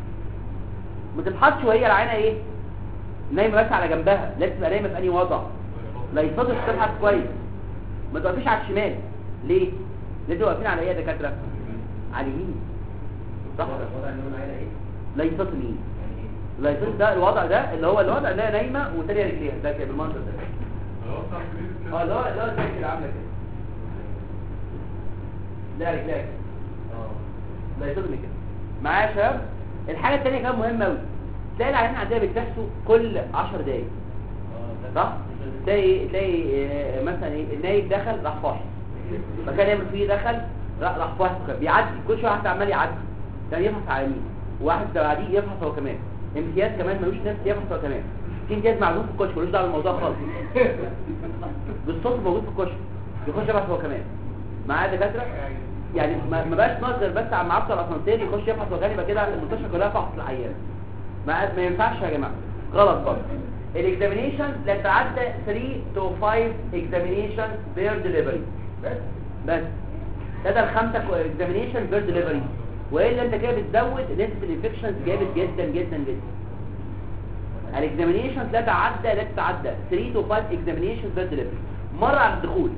B: ما تبحثش وهي العينه ايه نايمه بس على جنبها لازم تبقى نايمه في انهي وضع لا يفضل تبحث كويس ما تقفيش على الشمال ليه لازم واقفين على ايه يا دكاتره على اليمين صح لا يفضل مين لا يفضل ده الوضع ده اللي هو الوضع اللي هي نايمه وتانية رجليها ده كده بالمنظر ده اه اللي هو اللي هو زي كده عامله كده لا رجليها كده لا يفضل كده معايا يا شباب الحاجه الثانيه كمان مهمه قوي تلاقي العيان عندنا بتحسوا كل 10 دقايق صح تلاقي تلاقي آه، مثلا ايه النايب دخل راح فاحص مكان يعمل فيه دخل راح راح فاحص كده. بيعدي كل شويه واحد عمال يعدي كان يفحص على يمين وواحد بعديه يفحص هو كمان امتياز كمان ملوش نفس يفحص هو كمان في امتياز معلوم في الكشك ملوش دعوه بالموضوع خالص بالصوت موجود في الكشك يخش يفحص هو كمان معاه دكاتره يعني ما ما بقاش ناظر بس على معبد الاسانسير يخش يفحص هو كمان يبقى كده المستشفى كلها فحص العيان ما ما ينفعش يا جماعه غلط برضه الاكزامينيشن لا تعدى 3 to 5 examination per delivery بس بس ده الخمسه اكزامينيشن بير ديليفري والا انت كده بتزود نسبه الانفكشنز جامد جدا جدا جدا الاكزامينيشن لا تعدى لا تتعدى 3 to 5 examination بير ديليفري مره على الدخول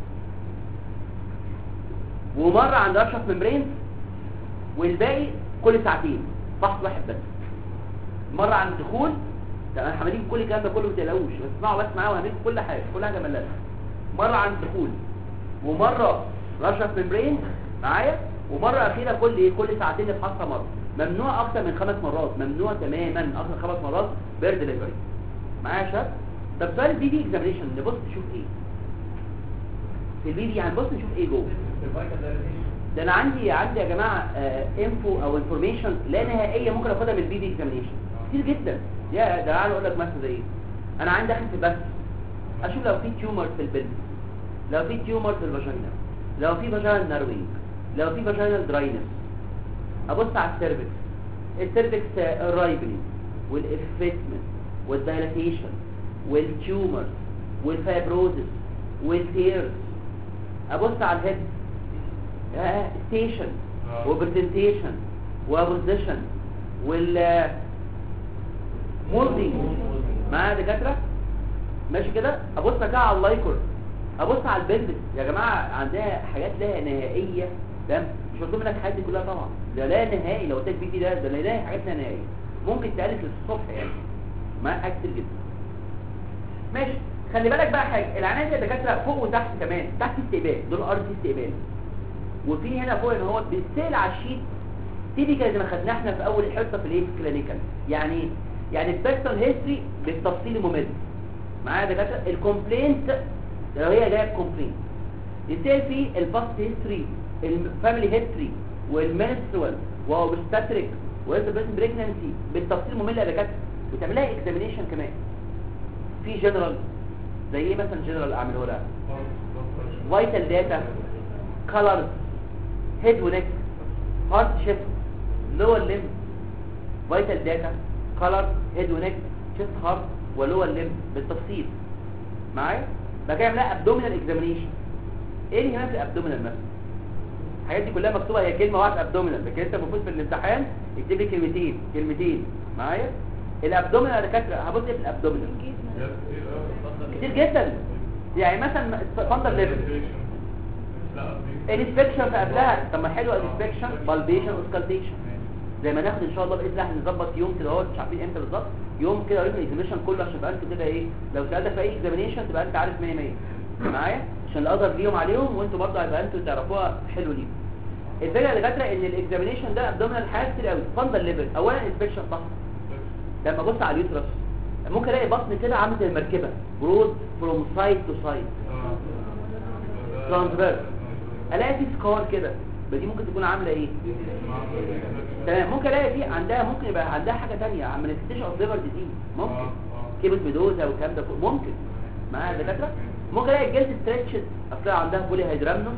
B: ومره عند اشرف ممبرين والباقي كل ساعتين فحص واحد بس مره عند الدخول ده انا حمالين كل الكلام ده كله ما تقلقوش بس اسمعوا بس معايا وهنيك كل حاجه كل حاجه ملازمه مره عند الدخول ومره رشف ممبرين معايا ومره اخيره كل ايه كل ساعتين نفحصها مره ممنوع اكتر من خمس مرات ممنوع تماما اكتر من خمس مرات بير ديليفري معايا يا شباب طب سؤال البي دي اكزامينشن نبص نشوف ايه في البي دي يعني بص نشوف ايه جوه ده انا عندي عندي يا جماعه انفو او انفورميشن لا نهائيه ممكن اخدها من البي دي اكزامينشن كتير جدا يا ده انا اقول لك مثلا زي ايه انا عندي داخل في بس اشوف لو في تيومر في البلد لو في تيومر في الفاجينا لو في فاجينال ناروينج لو في فاجينال دراينس ابص على السيرفكس السيرفكس الرايبني والافيتمنت والدايلاتيشن والتيومرز والفايبروزس والتيرز ابص على الهيد ستيشن وبرزنتيشن وبوزيشن وال مولدنج معايا يا دكاتره ماشي كده ابص كده على اللايكور ابص على البلد يا جماعه عندها حاجات لا نهائيه تمام مش مطلوب منك الحاجات دي كلها طبعا ده لا نهائي لو قلت لك ده ده لا نهائي حاجات لا نهائيه ممكن تالف للصبح يعني ما حاجات كتير جدا ماشي خلي بالك بقى حاجه العنايه يا دكاتره فوق وتحت كمان تحت استقبال دول ارض استقبال وفي هنا فوق ان هو بيتسال على الشيت تيبيكال زي ما خدناه احنا في اول حصه في الايه كلينيكال يعني ايه يعني البيرسونال هيستوري بالتفصيل الممل معايا يا دكاتره الكومبلينت لو هي جايه كومبلينت يتسال فيه الباست هيستوري الفاميلي هيستوري والمنسترول واوبستاتريك والبريسن بريجنانسي بالتفصيل الممل يا دكاتره وتعملها اكزامينيشن كمان في جنرال زي ايه مثلا جنرال اعمله لها فايتال داتا كولرز هيد ونك هارت شيفت لور ليم فايتال داتا كولر هيد ونك شيفت هارت ولور ليم بالتفصيل معايا بقى كده لا ابدومينال اكزامينيشن ايه اللي هنا في الابدومينال مثلا الحاجات دي كلها مكتوبه هي كلمه واحده ابدومينال لكن انت المفروض في الامتحان يكتب لي كلمتين كلمتين معايا الابدومينال يا دكاتره هبص ايه في الابدومينال كتير جدا يعني مثلا فاندر ليفل الانسبكشن في قبلها طب ما حلوه الانسبكشن بالبيشن اوسكالتيشن زي ما ناخد ان شاء الله باذن الله هنظبط يوم كده اهو مش عارفين امتى بالظبط يوم كده اوريكم الاكزامينشن كله عشان تبقى انت كده ايه لو سالتك في اي اكزامينشن تبقى انت عارف 100 100 معايا عشان اقدر ليهم عليهم وانتوا برضه هيبقى انتوا تعرفوها حلو ليهم الفكره اللي فاكره ان الاكزامينشن ده ابدومينال حاجات كتير قوي فاندر ليفل اولا انسبكشن صح لما ابص على اليوترس ممكن الاقي بطن كده عامل زي المركبه برود فروم سايد تو سايد ترانسفيرس الاقي في سكار كده يبقى دي ممكن تكون عامله ايه تمام ممكن الاقي في عندها ممكن يبقى عندها حاجه ثانيه مانيفستيشن اوف ليفر ديزيز ممكن كيبل ميدوزا والكلام ده كله ممكن معايا دكاتره ممكن الاقي الجلد ستريتشز اصلا عندها بولي هيدرامنوس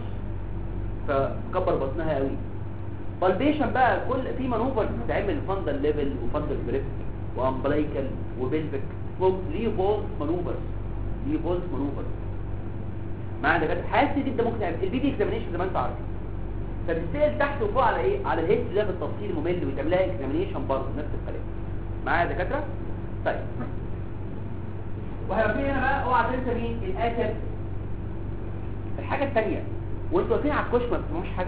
B: فكبر بطنها قوي بالبيشن بقى كل في مانوفر بتتعمل فاندل ليفل وفاندل بريفت وامبلايكال وبلفيك ليه بولز مانوفر ليه بولز مانوفر مع دكاتره حاسس دي انت ممكن تعمل البي دي اكزامينشن زي ما انت عارف فبتسال تحت وفوق على ايه على الهيست ده بالتفصيل الممل وتعمل لها اكزامينشن برضه نفس الكلام معايا يا دكاتره طيب وهيبقى هنا بقى اوعى تنسى مين الاكل الحاجه الثانيه وانتوا واقفين على الكشك ما بتسمعوش حاجه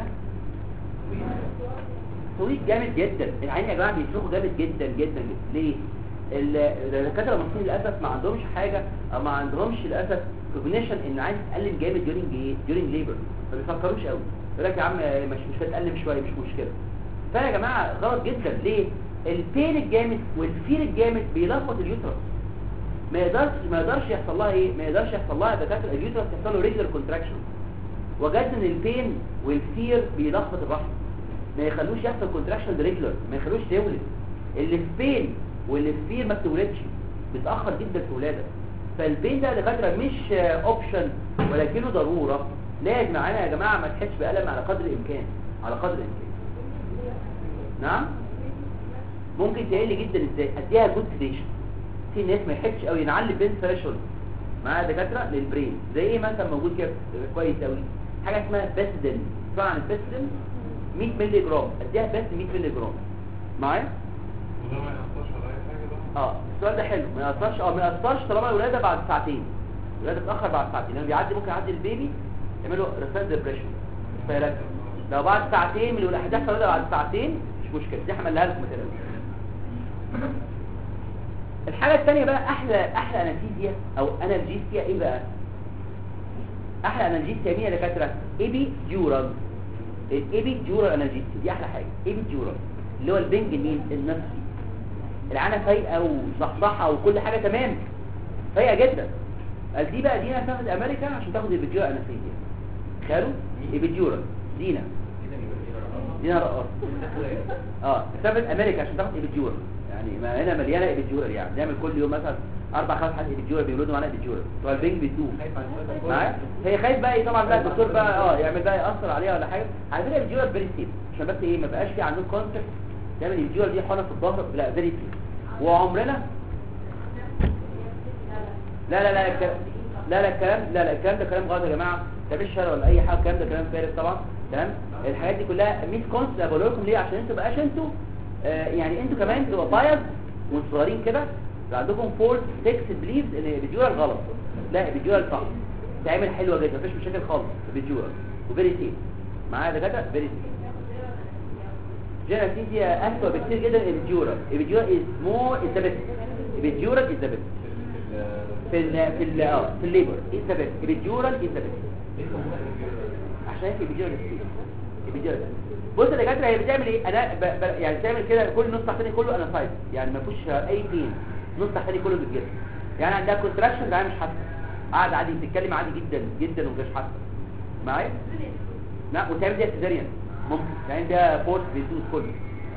B: سويت جامد جدا العين يا جماعه بيشوفوا جامد جدا جدا ليه الدكاتره المصريين للاسف ما عندهمش حاجه او ما عندهمش للاسف كوجنيشن ان عايز تقلل جامد ديورنج ايه ديورنج ليبر ما بيفكروش قوي يقول لك يا عم مش مش هتقلل شويه مش مشكله فيا جماعه غلط جدا ليه البين الجامد والفير الجامد بيلخبط اليوترس ما يقدرش ما يقدرش يحصل لها ايه ما يقدرش يحصل لها دكاتره اليوترس يحصل له ريجولار كونتراكشن وجدت ان البين والفير بيلخبط الرحم ما يخلوش يحصل كونتراكشن ريجولار ما يخلوش تولد اللي في بين واللي في فير ما بتولدش بتاخر جدا في الولاده فالبين ده دكاتره مش اوبشن ولكنه ضروره لازم معانا يا جماعه ما تحسش بألم على قدر الامكان على قدر الامكان نعم ممكن تقل جدا ازاي اديها جود سيديشن في ناس ما يحبش قوي نعلي بين ثريشولد معايا دكاتره للبرين زي ايه مثلا موجود كده كويس قوي حاجه اسمها باسدن طبعا الباسدن 100 مللي جرام اديها بس 100 مللي جرام معايا
C: وده ما يأثرش على اي حاجه ده
B: اه السؤال ده حلو ما يأثرش اه ما يأثرش طالما الولاده بعد ساعتين الولاده بتاخر بعد ساعتين لما بيعدي ممكن يعدي البيبي يعملوا ريسيرش ديبريشن فيركز لو بعد ساعتين من الولاده هتحصل ولاده بعد ساعتين مش مشكله دي هعملها لكم ما تقلقوش الحاجه الثانيه بقى احلى احلى انستيزيا او انالجيسيا ايه بقى احلى انالجيسيا مين يا دكاتره ايبي ديورال الايبي ديورال انالجيسيا دي احلى حاجه ايبي ديورال اللي هو البنج مين النفسي العانه فايقه وصحصحه وكل حاجه تمام سيئه جدا قال دي بقى دينا تاخد امريكا عشان تاخد الفيديو انستيزيا خالو الفيديورال دينا دينا رقاص اه سافرت امريكا عشان تاخد الفيديورال يعني ما هنا مليانه الفيديورال يعني نعمل كل يوم مثلا اربع خمس حالات الفيديورال بيولدوا معانا الفيديورال بتوع البنج بيدوه معايا هي خايف بقى ايه طبعا بقى الدكتور بقى اه يعمل بقى ياثر عليها ولا حاجه على فكره الفيديورال فيري سيف عشان بس ايه ما بقاش في عندهم كونسبت تعمل الفيديورال دي حقنه في الظهر لا فيري سيف وعمرنا لا لا لا الكلام لا لا الكلام لا لا الكلام ده كلام غلط يا جماعه ده مش شر ولا اي حاجه الكلام ده كلام فارغ طبعا تمام الحاجات دي كلها ميس كونسبت بقول لكم ليه عشان انتوا بقاش انتوا آه يعني انتوا كمان تبقى بايظ وانتوا صغيرين كده يبقى عندكم فول تكس بليفز ان الفيديورال غلط لا الفيديورال صح تعمل حلوه جدا مفيش مشاكل خالص الفيديورال وفيري سيف معايا دكاتره فيري سيف جيناتيزيا اسوء بكتير جدا من الفيديورال الفيديورال از مور از ذا بيست الفيديورال از ذا بيست في ال في ال اه في الليبر از ذا بيست الفيديورال از ذا بيست عشان هيك الفيديورال ستيل الفيديورال بص يا دكاتره هي بتعمل ايه انا ب... ب... يعني بتعمل كده كل نص تحتاني كله انا سايد يعني ما فيهوش اي بين نص تحتاني كله بالجسم يعني عندها كونتراكشن ده مش حاسه قاعد عادي بتتكلم عادي جدا جدا ومش حاسه معايا لا وتعمل دي سيزاريان ممكن يعني ده فورس بيدوس كله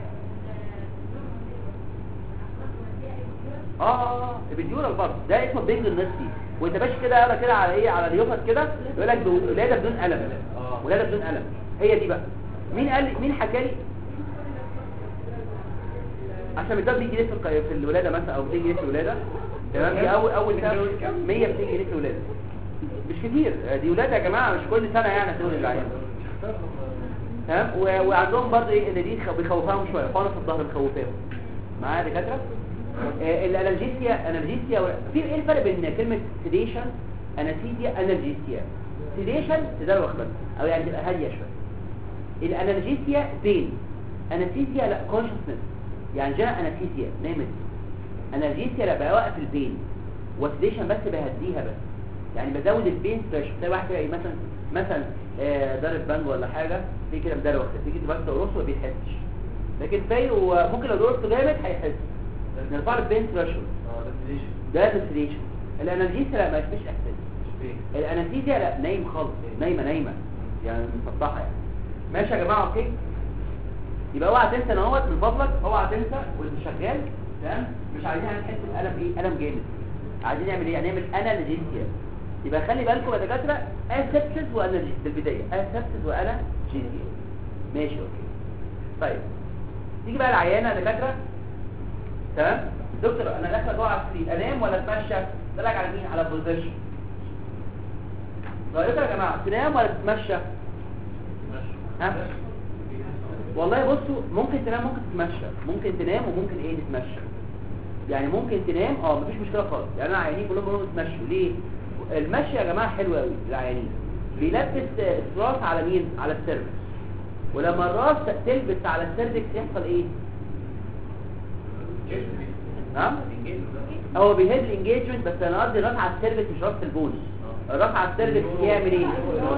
B: اه الفيديورال برضه ده اسمه بينج النصفي وانت ماشي كده اقرا كده على ايه على اليوفط كده يقول لك ولاده بدون الم ولاده بدون الم هي دي بقى مين قال لي مين حكى لي عشان ده بيجي لسه في في الولاده مثلا او بتيجي لسه الولاده تمام دي اول اول سنه 100 بتيجي لسه الولاده مش كتير دي ولاده يا جماعه مش كل سنه يعني تقول العيان تمام و- وعندهم برضه ايه ان دي خ- بيخوفوهم شويه حقنه في الظهر بيخوفوهم معايا دكاتره آه، الانالجيسيا انالجيسيا و- في ايه الفرق بين كلمه سيديشن انستيزيا انالجيسيا سيديشن تدروخ بس او يعني تبقى هاديه شويه الانالجيسيا بين انستيزيا لا كونشسنس يعني جاء انستيزيا نامت انالجيسيا لا بوقف البين وسيديشن بس بهديها بس يعني بزود البين فلاش تلاقي واحد كده إيه مثلا مثلا آه، ضارب بانج ولا حاجه في كده مدروخ تيجي تبقى تقرصه ما بيحسش لكن فايق وممكن لو دورته جامد هيحس نرفع له البين ثريشولد ده السيديشن الانالجيسيا لا ما فيش احساس الانستيزيا لا نايم خالص نايمه نايمه يعني مسطحه يعني ماشي يا جماعه اوكي يبقى اوعى تنسى ان اهوت من فضلك اوعى تنسى وانت شغال تمام مش عايزين نحس بالم ايه الم جامد عايزين نعمل ايه هنعمل انالجيسيا يبقى خلي بالكم يا دكاتره اسبسس وانالجيسيا في البدايه اسبسس وانالجيسيا ماشي اوكي طيب تيجي بقى العيانه يا دكاتره تمام دكتور انا داخله جوه على السرير انام ولا اتمشى طلعك على مين على البوزيشن رايكم يا جماعه تنام ولا تتمشى ها والله بصوا ممكن تنام ممكن تتمشى ممكن تنام وممكن ايه تتمشى يعني ممكن تنام اه مفيش مشكله خالص يعني انا عيانين كلهم بيقولوا تمشوا ليه المشي يا جماعه حلو قوي للعيانين بيلبس آه، الراس على مين على السيرفكس ولما الراس تلبس على السيرفكس يحصل ايه نعم هو بيهد الانجيجمنت بس انا قصدي الراس على السيرفكس مش راس البون الراس على السيرفكس يعمل ايه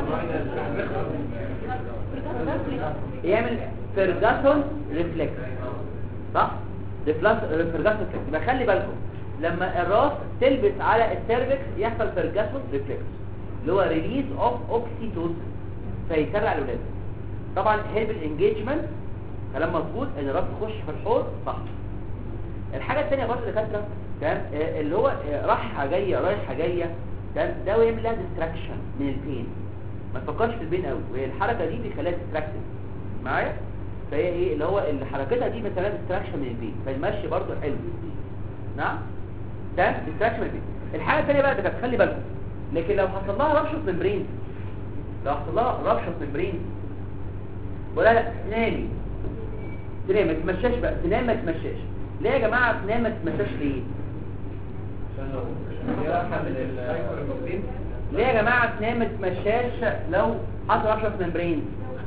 B: يعمل فيرجاسون ريفلكس صح ريفلكس فيرجاسون ريفلكس يبقى خلي بالكم لما الراس تلبس على السيرفكس يحصل فيرجاسون ريفلكس اللي هو ريليز اوف اوكسيتوسين فيسرع الولاده طبعا هيلب الانجيجمنت كلام مظبوط ان الراس تخش في الحوض صح الحاجه الثانيه برضه يا دكاتره تمام آه، اللي هو آه، رايحه جايه رايحه جايه تمام ده يعمل لها ديستراكشن من البين ما تفكرش في البين قوي وهي الحركه دي بيخليها ديستراكتد معايا فهي ايه اللي هو اللي حركتها دي بتخليها ديستراكشن من البين فالمشي برضه حلو نعم تمام ديستراكشن من البين الحاجه الثانيه بقى ده خلي بالكم لكن لو حصل لها ربشه ممبرين لو حصل لها ربشه ممبرين ولا لا تنامي تنام ما تتمشاش بقى تنام ما تتمشاش ليه يا جماعه تنام ما تتمشاش ليه ليه يا جماعه تنام ما تتمشاش لو حصل ربشه ممبرين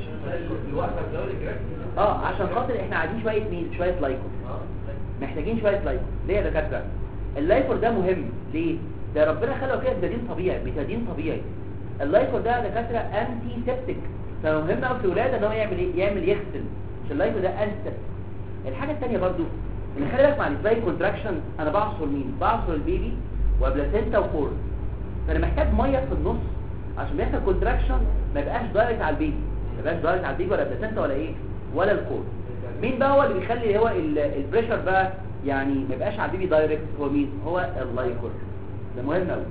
B: اه عشان خاطر احنا عايزين شويه مين شويه لايكو محتاجين شويه لايكو ليه يا دكاتره اللايكور ده مهم ليه ده ربنا خلقه كده بتدين طبيعي بتدين طبيعي اللايكور ده يا دكاتره انتي سيبتيك فمهم قوي في الولاده ان هو يعمل ايه يعمل يغسل عشان اللايكور ده انتي سيبتيك الحاجه الثانيه برضو ان خلي بالك مع السلايد كونتراكشن انا بعصر مين بعصر البيبي وبلاسينتا وكور فانا محتاج ميه في النص عشان يحصل كونتراكشن ما يبقاش دايركت على البيبي ما يبقاش دايركت على البيبي ولا بلاسينتا ولا ايه ولا الكور مين بقى هو اللي بيخلي هو ال- البريشر بقى يعني ما يبقاش على البيبي دايركت هو مين هو اللايكور ده مهم قوي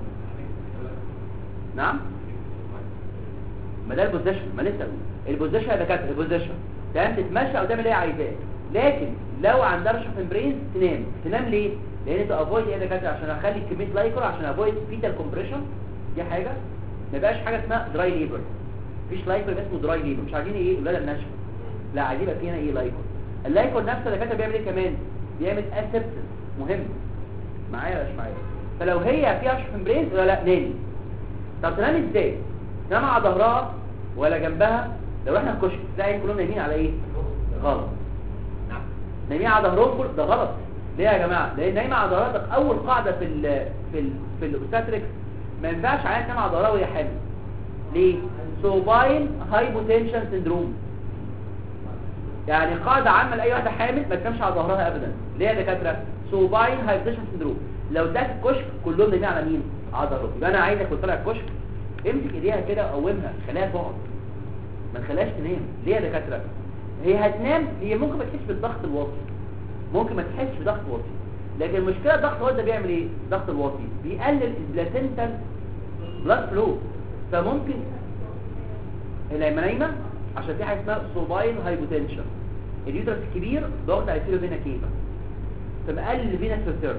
B: نعم ما ده البوزيشن ما لسه بقول. البوزيشن يا دكاتره البوزيشن تمام تتمشى او تعمل اللي هي عايزاه لكن لو عندها رشح برين تنام تنام ليه لان تو افويد ايه يا دكاتره عشان اخلي كميه لايكور عشان افويد فيتال كومبريشن دي حاجه ما يبقاش حاجه اسمها دراي ليبر مفيش لايكور يبقى اسمه دراي ليبر مش عايزين ايه الولاده الناشفه لا عايزين يبقى فينا ايه لايكور اللايكور نفسه يا دكاتره بيعمل ايه كمان بيعمل اسيبسس مهم معايا ولا مش معايا فلو هي فيها رشح برين ولا لا نامي طب تنام ازاي تنام على ظهرها ولا جنبها لو احنا في كشك تلاقي كلهم نايمين على ايه غلط نايمين على ظهرهم كل ده غلط ليه يا جماعه لان نايمه على ظهرها ده اول قاعده في ال في ال في الاوبستاتريكس ما ينفعش عيان تنام على ظهرها وهي حامل ليه سوباين هايبوتنشن سندروم يعني قاعده عامه لاي واحده حامل ما تنامش على ظهرها ابدا ليه يا دكاتره سوباين هايبوتنشن سندروم لو ده في الكشك كلهم نايمين على مين على ظهرهم يبقى انا عايزك وانت طالع الكشك امسك ايديها كده قومها خليها تقعد ما تخليهاش تنام ليه يا دكاتره هي هتنام هي ممكن ما تحسش بالضغط الواطي ممكن ما تحسش بضغط واطي لكن المشكله الضغط الواطي ده بيعمل ايه الضغط الواطي بيقلل البلاسنتال بلاد فلو فممكن لما نايمه عشان في حاجه اسمها سوباين هايبوتنشن اليوترس الكبير ضغط على السيلو فينا كيفا فمقلل الفينس ريتيرن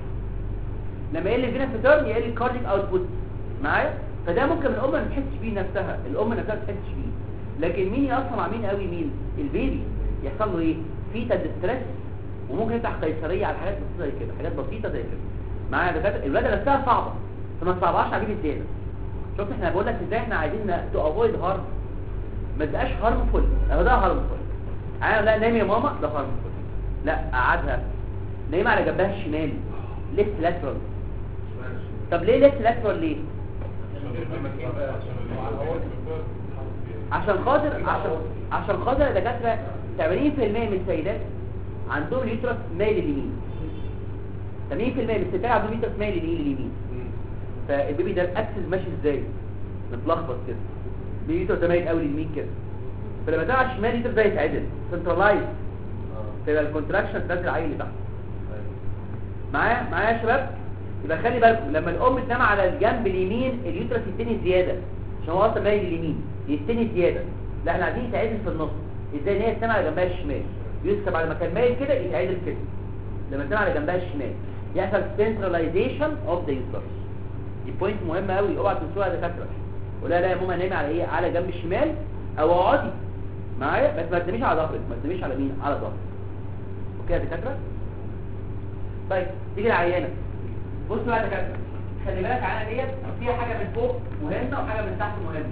B: لما يقل الفينس ريتيرن يقل الكارديك اوتبوت معايا فده ممكن الام ما تحسش بيه نفسها الام نفسها ما تحسش بيه لكن مين يأثر مع مين قوي مين البيبي يحصل له ايه فيتا ديستريس وممكن يفتح قيصريه على حاجات بسيطه زي كده حاجات بسيطه زي كده معايا يا دكاتره الولاده نفسها صعبه فما تصعبهاش على البيبي زياده شفت احنا بقول لك ازاي احنا عايزين تو افويد هارم ما تبقاش هارمفول اهو ده هارمفول انا لا نايم يا ماما ده هارمفول لا قعدها نايمه على جنبها الشمال ليفت لاترال طب ليه ليفت لاترال ليه عشان خاطر عشان عشان خاطر يا دكاتره 80% من السيدات عندهم اليوترس مايل لليمين 80% من الستات عندهم اليوترس مايل لليمين لليمين فالبيبي ده الاكسس ماشي ازاي متلخبط كده اليوترس ده مايل قوي لليمين كده فلما تلعب شمال اليوترس ده يتعدل سنترلايز فيبقى الكونتراكشن تنزل عيل لتحت معايا معايا يا شباب يبقى خلي بالكم لما الام تنام على الجنب اليمين اليوترس يتني زياده عشان هو اصلا مايل لليمين يتني زياده لا احنا عايزين يتعدل في النص ازاي ان هي تنام على جنبها الشمال يوسف على مكان مايل كده يتعدل كده لما تنام على جنبها الشمال يحصل centralization of the uterus دي بوينت مهمه قوي اوعى تنسوها يا دكاتره ولا لا يا ماما نامي على ايه على جنب الشمال او اقعدي معايا بس ما تناميش على ظهرك ما تناميش على مين على ظهرك اوكي يا دكاتره طيب تيجي العيانه بص بقى يا دكاتره خلي بالك العيانه ديت فيها حاجه من فوق مهمه وحاجه من تحت مهمه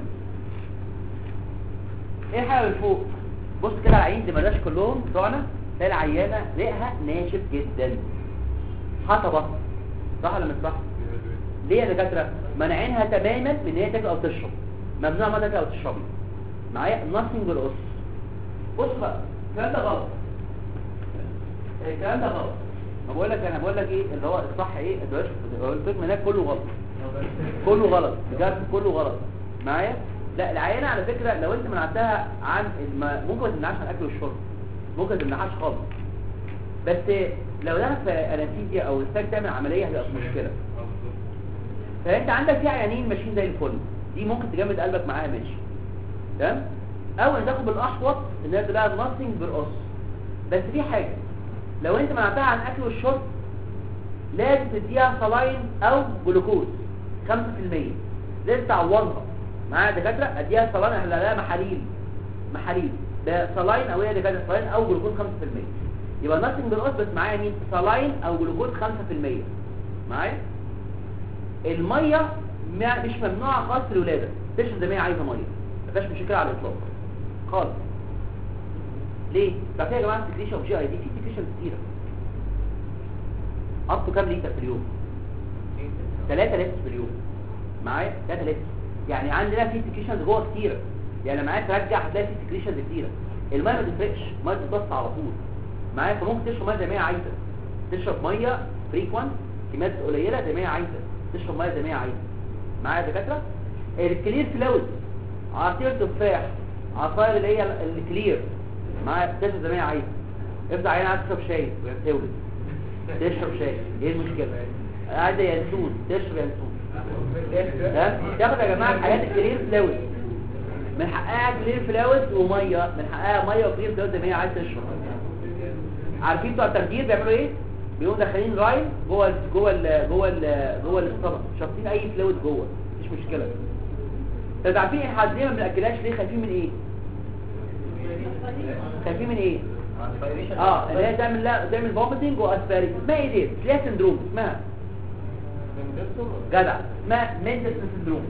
B: ايه الحاجه من فوق بص كده العيين دي ملاش كلهم بتوعنا تلاقي العيانه ريقها ناشف جدا حطبه صح ولا مش صح ليه يا دكاتره منعينها تماما من ان هي تاكل او تشرب ممنوع ما تاكل او تشربي معايا ناثينج بالقص بص بقى الكلام ده غلط الكلام ده غلط ما بقول لك انا بقول لك ايه اللي هو الصح ايه الدواش قلت لك هناك كله غلط كله غلط بجد كله غلط معايا لا العيانه على فكره لو انت منعتها عن الم... ممكن ما تمنعهاش عن الاكل والشرب ممكن ما تمنعهاش خالص بس لو ده في انستيزيا او محتاج تعمل عمليه هتبقى مشكله فانت عندك في عيانين ماشيين زي الفل دي ممكن تجمد قلبك معاها ماشي تمام او ان تاخد بالاحوط ان هي تبقى ناثينج بالقص بس في حاجه لو انت منعتها عن الاكل والشرب لازم تديها صلاين او جلوكوز 5% لازم تعوضها معايا دكاتره اديها صلاين احنا لها محاليل محاليل ده صلاين او هي دكاتره صلاين او جلوكوز 5% يبقى ناثينج بالقص بس معايا مين صلاين او جلوكوز 5% معايا الميه ما- مش ممنوعه خالص في الولاده تشرب زي ما هي عايزه ميه ما فيهاش مشكله على الاطلاق خالص ليه بقى يا جماعه سكريشن اوف جي اي دي في سكريشن كتيره اب كام لتر في اليوم 3 لتر في اليوم معايا 3 لتر يعني عندنا في سكريشنز جوه كتيره يعني معاك ترجع هتلاقي في سكريشنز كتيره الميه ما تفرقش الميه بتبص على طول معايا فممكن تشرب ميه زي ما هي عايزه تشرب ميه فريكوانت كميات قليله زي ما هي عايزه تشرب ميه زي ما هي عايزه معايا يا دكاتره الكلير فلويد عصير تفاح عصاير اللي هي الكلير معايا تشرب زي ما هي عايزه افضل عينها عايز تشرب شاي وهي بتولد تشرب شاي ايه المشكله عايزه ينسون تشرب ينسون ها تاخد يا جماعه حاجات الكلير فلويد من حقها كلير فلويد وميه من حقها ميه وكلير فلويد زي ما هي عايزه تشرب عارفين بتوع التخدير بيعملوا ايه بيقوموا داخلين رايل جوه ال جوه ال جوه ال جوه الطبق شاطين اي فلويد جوه مفيش مشكله طب عارفين احنا دايما ما بناكلهاش ليه خايفين من ايه خايفين من ايه اه اللي هي تعمل لا تعمل فوميتنج واسبيريت اسمها ايه دي فليا سندروم اسمها جدع اسمها ميندلسون سندروم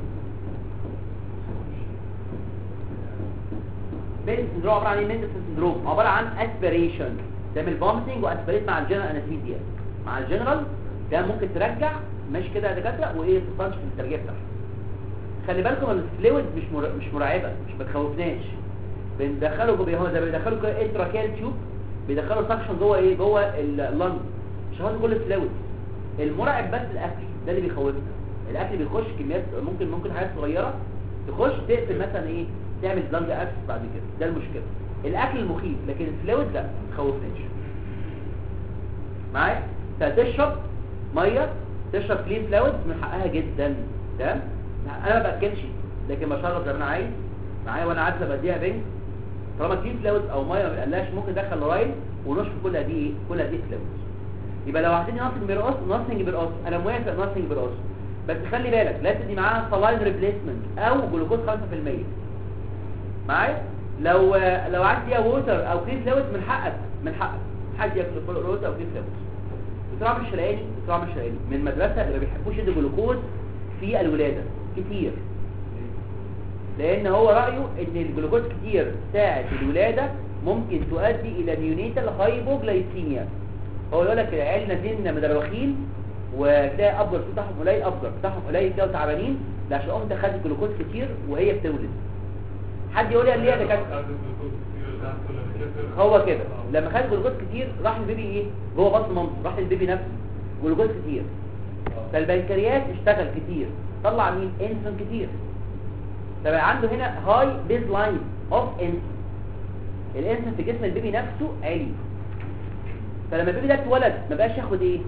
B: ميندلسون سندروم عباره عن ايه ميندلسون سندروم عباره عن اسبيريشن تعمل فوميتنج واسبيريت مع الجنرال انستيزيا مع الجنرال ده ممكن ترجع ماشي كده يا دكاتره وايه تستنشق في الترجيع بتاعها خلي بالكم الفلويد مش مر... مش مرعبه مش بتخوفناش بندخله جوه هو ده بيدخله كده انتراكيال تيوب بيدخله سكشن جوه ايه جوه اللنج مش هو كل الفلويد المرعب بس الاكل ده اللي بيخوفنا الاكل بيخش كميات ممكن ممكن حاجات صغيره تخش تقفل مثلا ايه تعمل لنج اكس بعد كده ده المشكله الاكل المخيف لكن الفلويد لا ما تخوفناش معايا فتشرب ميه تشرب كلين فلويد من حقها جدا تمام انا ما باكلش لكن بشرب زي ما انا عايز معايا وانا عارف بديها بنج طالما كلين فلويد او ميه ما بقلاش ممكن ادخل رايل ونشف كل هذه ايه كل هذه فلويد يبقى لو عايزين ناصنج بيرقص ناصنج بيرقص انا موافق ناصنج بيرقص بس خلي بالك لا تدي معاها سلاين ريبليسمنت او جلوكوز 5% معايا لو لو عايز فيها ووتر او كلين فلويد من حقك من حقك حد ياكل ووتر او كلين فلويد بتراعي مش لاقيني بتراعي مش لاقيني من المدرسه اللي ما بيحبوش يدوا جلوكوز في الولاده كتير لان هو رايه ان الجلوكوز كتير ساعه الولاده ممكن تؤدي الى نيونيتال هايبوجلايسيميا هو يقول لك العيال نازلين مدروخين وتلاقي ابجر بتاعهم قليل ابجر بتاعهم قليل كده وتعبانين ده عشان امك خدت جلوكوز كتير وهي بتولد حد يقول لي ليه ده كده هو كده لما خد جلوكوز كتير راح البيبي ايه جوه بطن مامته راح البيبي نفسه جلوكوز كتير فالبنكرياس اشتغل كتير طلع مين انسولين كتير فبقى عنده هنا هاي بيز لاين اوف انسولين الانسولين في جسم البيبي نفسه عالي فلما البيبي ده اتولد ما بقاش ياخد ايه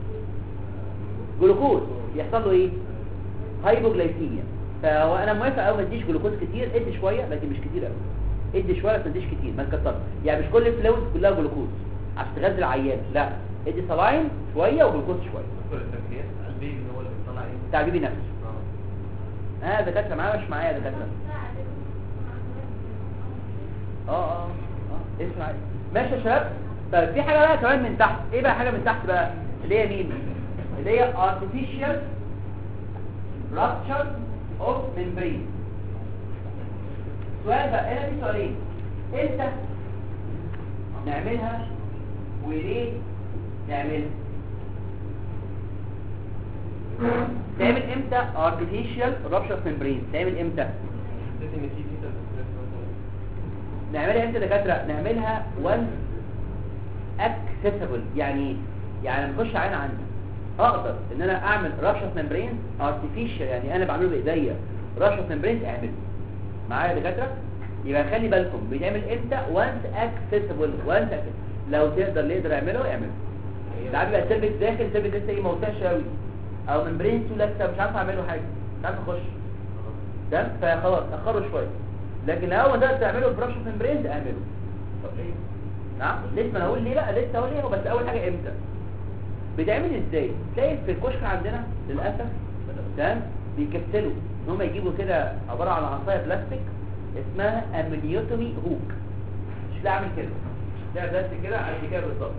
B: جلوكوز يحصل له ايه هايبوجلايسيميا فهو انا موافق قوي ما اديش جلوكوز كتير ادي شويه لكن مش كتير قوي ادي شويه بس ما اديش كتير ما تكترش يعني مش كل الفلويد كلها جلوكوز عشان تغذي العيان لا ادي سلاين شويه وجلوكوز شويه بتاع البيبي نفسه اه دكاتره معايا مش معايا دكاتره اه اه اه اسمع ماشي يا شباب طيب في حاجه بقى كمان من تحت ايه بقى حاجه من تحت بقى اللي هي مين اللي هي artificial rupture of membrane سؤال بقى هنا في سؤالين امتى نعملها وليه نعملها تعمل امتى artificial rupture of membrane تعمل امتى نعملها امتى دكاتره نعملها once accessible يعني يعني لما اخش عين عندي اقدر ان انا اعمل رشه ممبرين artificial يعني انا بعمله بايديا رشه ممبرين اعمله معايا يا دكاتره يبقى خلي بالكم بيتعمل امتى once accessible once accessible. لو تقدر اللي يقدر يعمله يعمله ساعات بيبقى السيرفكس داخل السيرفكس لسه ايه ما وسعش قوي او ممبرين تو لسه مش عارف اعمله حاجه مش عارف اخش تمام فخلاص اخره شويه لكن لو ده تعمله برشه ممبرين اعمله نعم لسه ما انا هقول ليه بقى لسه هقول ليه بس اول حاجه امتى بيتعمل ازاي تلاقي في الكشك عندنا للاسف تمام بيكسلوا ان هم يجيبوا كده عباره عن عصايه بلاستيك اسمها امنيوتومي هوك مش لا اعمل كده ده بس كده قد كده بالظبط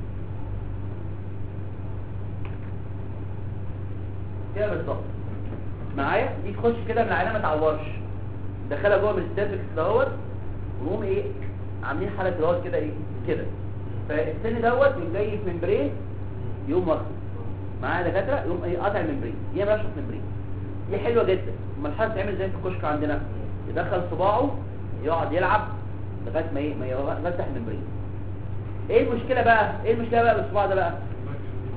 B: كده بالظبط معايا دي تخش كده من العينه ما تعورش دخلها جوه من السيرفكس دوت ونقوم ايه عاملين حاله جواز كده ايه كده فالسن دوت يقوم جاي في ممبرين يقوم واخده معايا دكاتره يقوم ايه قاطع الممبرين دي رشه ممبرين دي حلوه جدا اما الحاله تعمل زي في الكشك عندنا يدخل صباعه يقعد يلعب لغايه ما ايه ما يفتح الممبرين ايه المشكله بقى ايه المشكله بقى بالصباع ده بقى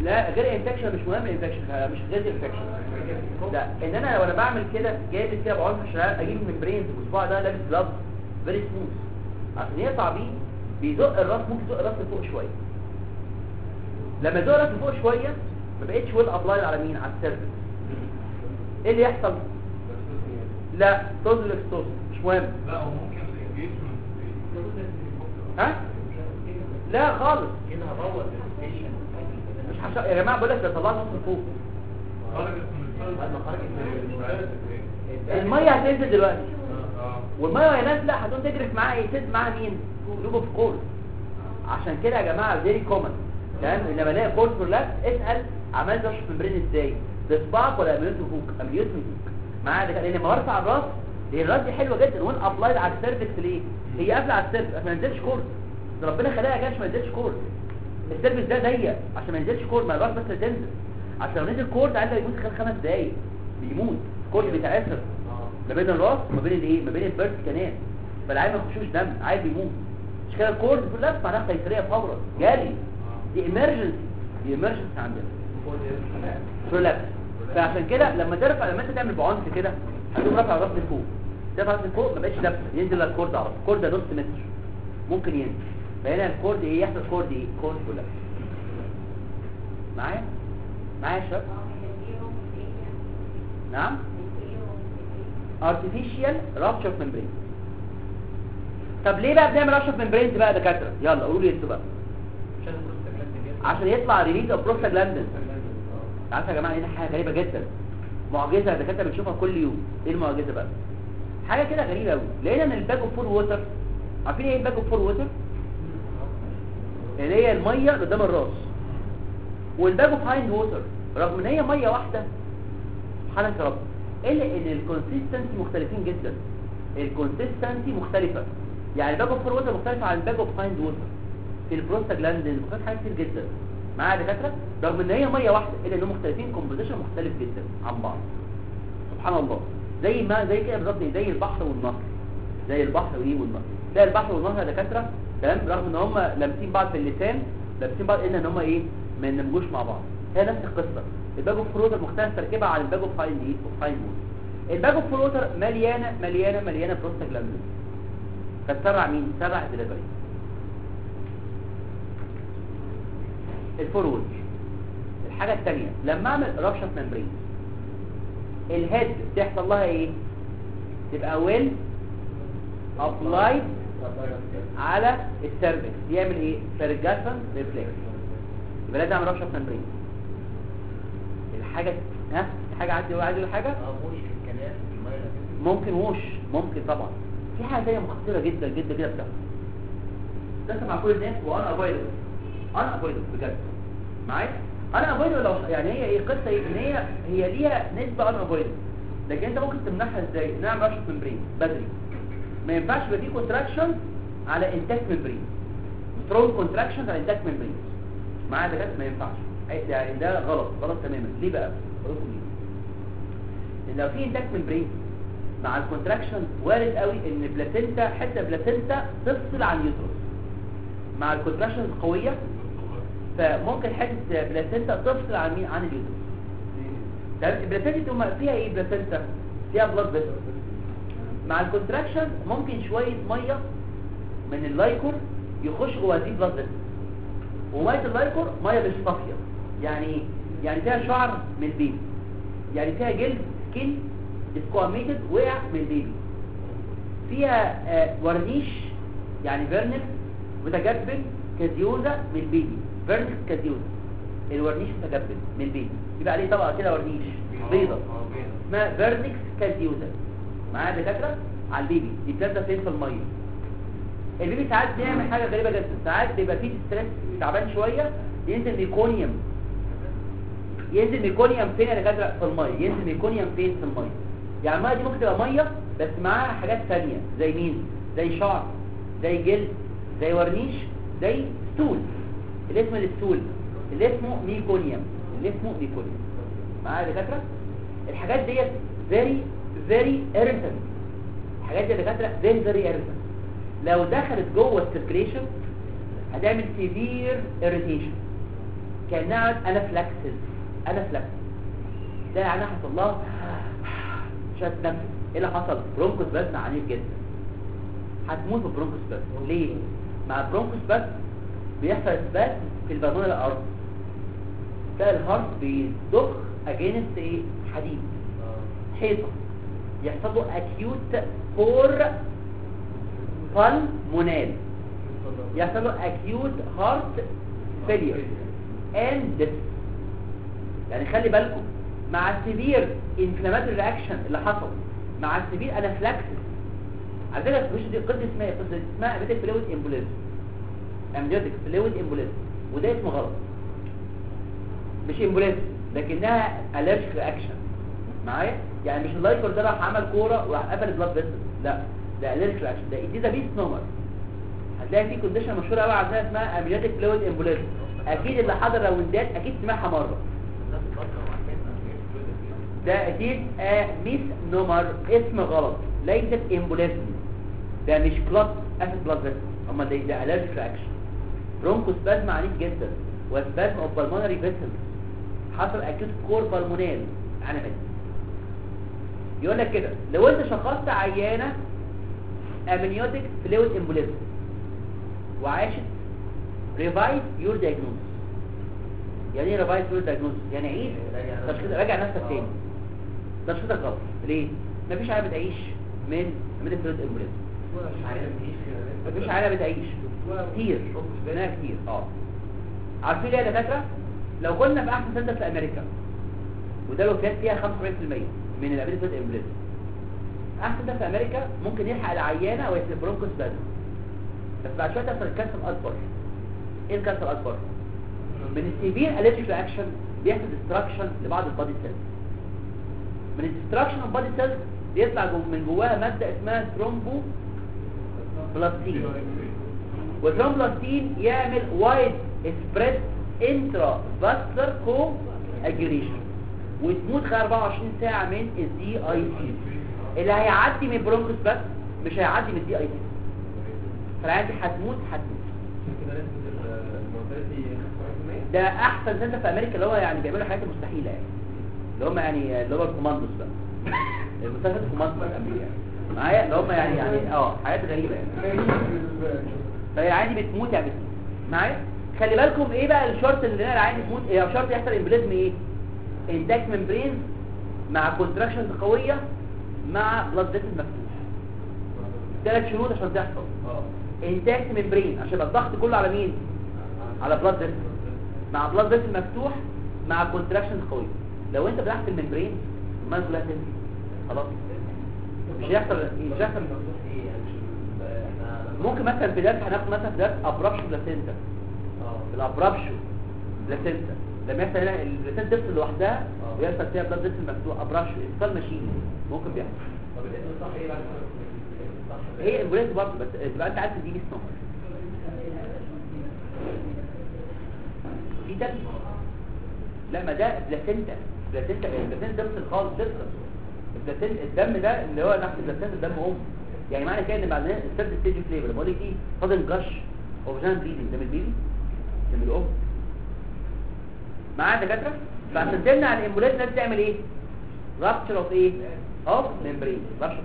B: لا غير انفكشن مش مهم انفكشن مش غير انفكشن لا ان انا وانا بعمل كده جايب كده بعنف الشرارة اجيب من برينز والصباع ده لابس جلافز فيري سموث عشان يقطع بيه بيزق الراس ممكن يزق الراس لفوق شويه لما يزق الراس لفوق شويه ما بقتش ويل ابلايد على مين على السيرفس ايه اللي يحصل لا توزن الاكستوز مش مهم
C: لا هو ممكن الانجيجمنت
B: ها لا خالص
D: كده هبوظ الستيشن
B: مش حش... يا جماعه بقول لك ده طلعت نص لفوق
C: خرجت من السيرفس
D: بعد ما خرجت من
C: مش عارف ايه
B: الميه هتنزل دلوقتي
C: اه
B: والميه وهي نازله هتقوم تجرف معاها ايه تد معاها مين لوب اوف كورس عشان كده يا جماعه فيري كومن تمام لما الاقي كورس برولابس اسال عملت رش ممبرين ازاي بصباعك ولا اميوتو هوك اميوتو هوك معايا ده لان لما برفع الراس هي الراس دي حلوه جدا وين ابلايد على السيرفكس ليه هي قافله على السيرفكس عشان ما ينزلش كورس ده ربنا خلاها كده عشان ما ينزلش كورس السيرفكس ده ضيق عشان ما ينزلش كورس ما الراس بس اللي تنزل عشان لو نزل كورس عندك يموت خلال خمس دقايق بيموت كورس بيتعثر ما بين الراس وما بين الايه ما بين البيرت كمان فالعيل ما يخشوش دم عيل بيموت مش كده الكورس في اللف معناها قيصريه فورا جالي دي ايمرجنسي دي ايمرجنسي عندنا برولابس فعشان كده لما ترفع لما انت تعمل بعنف كده هتقوم رافع الراس لفوق ترفع الراس لفوق ما بقتش لابسه ينزل الكورد على طول الكورد ده نص متر ممكن ينزل فهنا الكورد ايه يحصل كورد ايه كورد برولابس معايا معايا يا شباب نعم artificial rupture of membrane طب ليه بقى بنعمل rupture of membranes بقى يا دكاتره يلا قولوا لي انتوا بقى
D: عشان البروستاجلاندين يطلع.
B: عشان يطلع ريليز اوف بروستاجلاندين عارفه يا جماعه هنا حاجه غريبه جدا معجزه يا دكاتره بنشوفها كل يوم ايه المعجزه بقى حاجه كده غريبه قوي لقينا ان الباك اوف فور ووتر عارفين ايه الباك اوف فور ووتر اللي هي الميه اللي قدام الراس والباك اوف هايند ووتر رغم ان هي ميه واحده سبحانك يا رب الا ان الكونسيستنسي مختلفين جدا الكونسيستنسي مختلفه يعني الباك اوف فور ووتر مختلفه عن الباك اوف هايند ووتر في البروستاجلاندين مختلف حاجات كتير جدا معايا يا دكاتره رغم ان هي ميه واحده الا انهم مختلفين كومبوزيشن مختلف جدا عن بعض سبحان الله زي ما زي كده بالظبط زي البحر والنهر زي البحر وايه والنهر ده البحر والنهر يا دكاتره تمام رغم ان هم لامسين بعض في اللسان لامسين بعض الا ان هم ايه ما يندمجوش مع بعض هي نفس القصه الباج اوف فلوتر مختلف تركيبها عن الباج اوف هايند ايه اوف هايند ووتر الباج اوف فلوتر مليانه مليانه مليانه بروستاجلاندين فتسرع مين تسرع الدليفري الفورورد الحاجة الثانية لما اعمل رابشة ممبرين الهيد بتحصل لها ايه تبقى ويل ابلايد على السيرفكس يعمل ايه سيرجاسن ريفلكس يبقى لازم اعمل رابشة ممبرين الحاجة ها في حاجة عايز عايز يقول حاجة
D: اه بوش في الكلام الميه اللي هتنزل.
B: ممكن وش ممكن طبعا في حاجة تانية مخطرة جدا جدا كده بتحصل ده مع كل الناس وانا افايدبل انا افايدبل بجد معايا انا افايدبل لو يعني هي ايه قصه ايه ان هي هي ليها نسبه انا افايدبل لكن انت ممكن تمنعها ازاي نعمل رش ممبرين بدري ما ينفعش يبقى في كونتراكشن على انتاك ممبرين سترونج كونتراكشن على انتاك ممبرين معايا ده كده ما ينفعش أي- يعني ده غلط غلط تماما ليه بقى غلط ليه لان لو في انتاك ممبرين مع الكونتراكشن وارد قوي ان بلاسينتا حته بلاسينتا تفصل عن يوترس مع الكونتراكشن القويه فممكن حته بلاسينتا تفصل عن مين عن اليوترس تمام البلاسينتا تقوم فيها ايه بلاسينتا فيها بلاد فيسل مع الكونتراكشن ممكن شويه ميه من اللايكور يخش جوه هذه البلاد فيسل وميه اللايكور ميه مش صافيه يعني ايه يعني فيها شعر من البيبي يعني فيها جلد سكين اسكواميتد وقع من البيبي فيها آه ورنيش يعني فيرنكس متجبن كازيوزا من البيبي فيرنكس كازيوزا الورنيش متجبن من البيبي يبقى عليه طبقه كده ورنيش بيضه اسمها فيرنكس كازيوزا معايا دكاتره على البيبي دي بتبدا فين في الميه البيبي ساعات بيعمل حاجه غريبه جدا ساعات بيبقى فيه ستريس تعبان شويه ينزل ميكونيوم ينزل ميكونيوم فين يا دكاتره في الميه ينزل ميكونيوم فين في الميه يعني الميه دي ممكن تبقى ميه بس معاها حاجات ثانيه زي مين زي شعر زي جلد زي ورنيش زي ستول اللي اسمه الستول اللي اسمه ميكونيوم اللي اسمه ميكونيوم معايا يا دكاتره الحاجات ديت very very irritant الحاجات دي يا دكاتره very very irritant لو دخلت جوه السيركليشن هتعمل severe irritation كانها انافلاكسس انافلاكسس ده يعني حصل لها مش هتنفس ايه اللي حصل برونكوس بازم عنيف جدا هتموت ببرونكوس بازم ليه مع برونكوس بازم بيحصل اثبات في البلمونة الارض تلاقي الهارت بيضخ اجينست ايه حديد حيطه يحصل له اكيوت كور بالمونال يحصل له acute heart failure and death يعني خلي بالكم مع السيفير inflammatory reaction اللي حصل مع السيفير anaphylaxis على فكره مش دي قصه اسمها إيه؟ قصه اسمها امنيوتيك فلويد امبوليزم امنيوتيك فلويد امبوليزم وده اسمه غلط مش امبوليزم لكنها allergic reaction معايا يعني مش اللايكر ده راح عمل كوره وراح قفل البلاد فيسل لا ده allergic reaction ده دي ده بيس نومر هتلاقي في كونديشن مشهوره قوي عندنا اسمها امنيوتيك فلويد امبوليزم اكيد اللي حضر راوندات اكيد سمعها مره ده اكيد ميس نومر اسم غلط ليست امبوليزم ده مش كلوت اسيد بلاد فيسل اما ده ده allergic reaction برونكوسبازم عنيف جدا وسبازم اوف بالمونري فيسلز حصل اكيوت كور بالمونال انا بس يقول لك كده لو انت شخصت عيانه امنيوتيك فلويد امبوليزم وعاشت ريفايز يور دايجنوز يعني ايه ريفايز يور دايجنوز يعني عيد تشخيص راجع نفسك تاني تشخيصك غلط ليه مفيش عيله بتعيش من امنيوتيك فلويد امبوليزم مفيش عيله بتعيش كتير منها كتير اه عارفين ليه يا دكاتره لو كنا في احسن سنتر في امريكا وده لو كانت فيها 75% من الامريكا فلويد امبوليزم احسن سنتر في امريكا ممكن يلحق العيانه وهي في برونكوس بازم بس بعد شويه تحصل الكانسر الاكبر ايه الكانسر الاكبر من السيفير اليرجيك رياكشن بيحصل ديستراكشن لبعض البادي سيلز من الديستراكشن اوف بادي سيلز بيطلع جو من جواها ماده اسمها ثرومبو بلاستين والثرومبلاستين يعمل وايد سبريد انترا فاسكولار كو اجريشن وتموت خلال 24 ساعه من الدي اي سي اللي هيعدي من برونكوس بس مش هيعدي من الدي اي سي فالعيال هتموت هتموت
D: كده نسبة المورتاليتي 95%
B: ده احسن سنتر في امريكا اللي هو يعني بيعملوا حاجات مستحيله يعني اللي هم يعني اللي هو الكوماندوس بقى المستشفى الكوماندوس بقى الامريكا معايا اللي هم يعني يعني اه حاجات غريبه يعني فهي عادي بتموت يعني بتموت معايا خلي بالكم ايه بقى الشرط اللي انا عادي تموت ايه الشرط يحصل امبليزم ايه انتاك ممبرين مع كونتراكشنز قويه مع بلاد فيسل مفتوح ثلاث شروط عشان تحصل انتاك ممبرين عشان يبقى الضغط كله على مين على بلاد فيسل مع بلاد فيسل مفتوح مع كونتراكشنز قويه لو انت فتحت الممبرين ما كلها تنزل خلاص مش هيحصل مش هيحصل ممكن مثلا في درس هناخد مثلا في درس ابرابشن بلاسينتا الابرابشن بلاسينتا لما يحصل هنا البلاسينتا تفصل لوحدها ويحصل فيها بلاد فيسل مفتوح ابرابشن انفصال ماشين ممكن بيحصل
D: طب الاسم الصح ايه بقى الصح
B: هي امبوليز برضه بس تبقى انت عارف دي ميس نمبر في دم لا ما ده بلاسينتا بلاسينتا البلاسينتا تفصل خالص تفصل البلاسينتا الدم ده اللي هو نفس البلاسينتا الدم ام يعني معنى كده ان بعد الثيرد ستيج فليفر بقول لك ايه فاضل جش او فاجينال بليدنج ده من البيبي ده من الام معايا دكاتره فعشان تمنع الامبوليز لازم تعمل ايه رابتشر اوف ايه اوف ممبرين رابتشر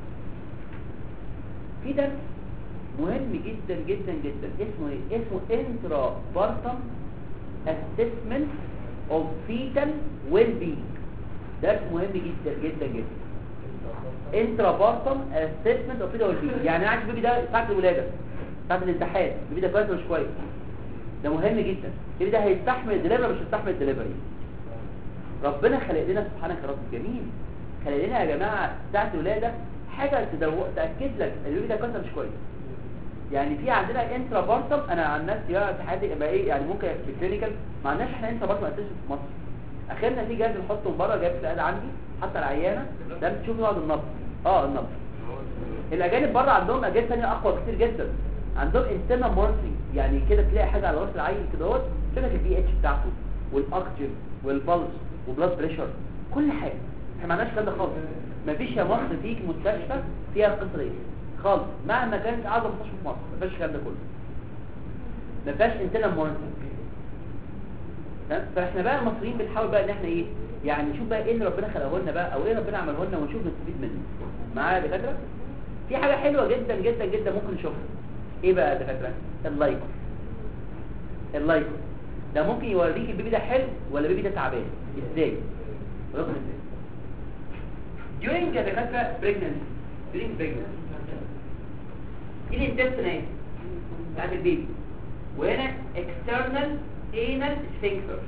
B: في درس مهم جدا جدا جدا اسمه ايه اسمه انترا بارتم اسسمنت اوف فيتال ويل بينج درس مهم جدا جدا جدا انترا بارتم اسسمنت اوف فيتال ويل بينج يعني انا عايز البيبي ده ساعه الولاده ساعه الامتحان البيبي ده كويس ولا مش كويس ده مهم جدا البيبي ده هيستحمل الدليفري ولا مش هيستحمل الدليفري ربنا خلق لنا سبحانك يا رب جميل خلق لنا يا جماعه ساعه الولاده حاجه تدو... تاكد لك البيبي ده كويس ولا مش كويس يعني في عندنا انترا بارتم انا عن نفسي بقى في حياتي يبقى ايه يعني ممكن في الكلينيكال ما عندناش احنا انترا بارتم اساسا في مصر اخرنا في جهاز نحطه من بره جايب في العياده عندي حتى العيانه ده بتشوف بعض النبض اه النبض الاجانب بره عندهم اجهزه ثانيه اقوى كتير جدا عندهم انترنال مونترنج يعني كده تلاقي حاجه على راس العيل كده اهوت تشوف لك البي اتش بتاعته والاكسجين والبلس وبلاد بريشر كل حاجه احنا ما عندناش الكلام ده خالص مفيش يا مصر فيك مستشفى فيها القصه دي خالص مهما كانت اعظم مستشفى في مصر ما فيهاش الكلام ده كله ما فيهاش انترنال مونترنج تمام فاحنا بقى المصريين بنحاول بقى ان احنا ايه يعني نشوف بقى ايه اللي ربنا خلقه لنا بقى او ايه ربنا عمله لنا ونشوف نستفيد منه معايا يا دكاتره في حاجه حلوه جدا جدا جدا ممكن نشوفها ايه بقى يا دكاتره اللايكو اللايكو ده ممكن يوريك البيبي ده حلو ولا البيبي ده تعبان ازاي رقم ازاي during يا دكاتره pregnancy during pregnancy دي الانتستين اهي بتاعت البيبي وهنا external anal sphincter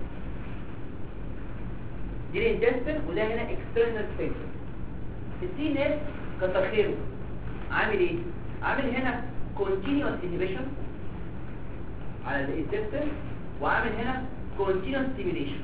B: دي الانتستين وده هنا external sphincter السي ناس كتر خيره عامل ايه عامل هنا continuous inhibition على الانتستين وعامل هنا continuous stimulation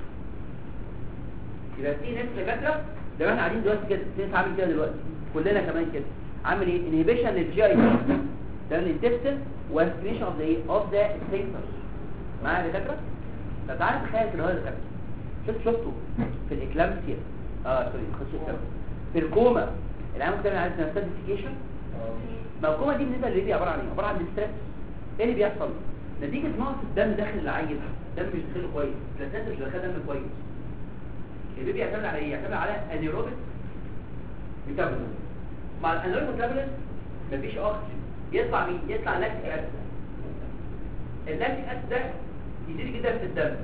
B: يبقى في ناس دكاتره ده احنا قاعدين دلوقتي كده في ناس عامل كده دلوقتي كلنا كمان كده عامل ايه inhibition للجي اي ده الانتستين واستيميشن اوف ذا ايه اوف ذا سفنكتر معايا يا دكاتره طب تعالى تخيل كده هو يا دكاتره شفت شفته في الاكلامسيا اه سوري خش الكلام في الكوما العام كده عايز نستديفيكيشن ما الكوما دي بالنسبه للبيبي عباره عن ايه عباره عن ستريس ايه اللي بيحصل نتيجه نقص الدم داخل العيل الدم مش داخله كويس البلازنتا مش داخلها دم كويس البيبي يعتمد على ايه يعتمد على انيروبيك ميتابوليزم مع الانيروبيك ميتابوليزم مفيش اكسجين يطلع مين يطلع لاكتيك اسيد اللاكتيك اسيد ده يزيد جدا في الدم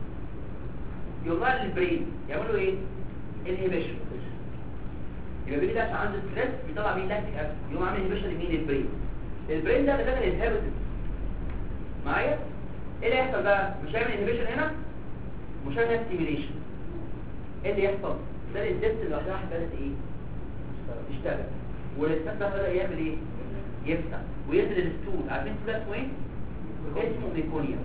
B: يوصل للبرين يعملوا ايه انهبيشن يبقى البيبي ده عشان عنده ستريس بيطلع مين لاكتيك اسيد يقوم عامل انهبيشن لمين للبرين البرين ده بيشتغل انهبيتد معايا ايه اللي يحصل بقى مش هيعمل انهبيشن هنا مش هيعمل ستيميليشن ايه اللي يحصل ده الانتست لوحدها بدات ايه تشتغل والانتست ده بدا يعمل ايه يفتح وينزل الستول عارفين ده اسمه ايه اسمه ميكونيا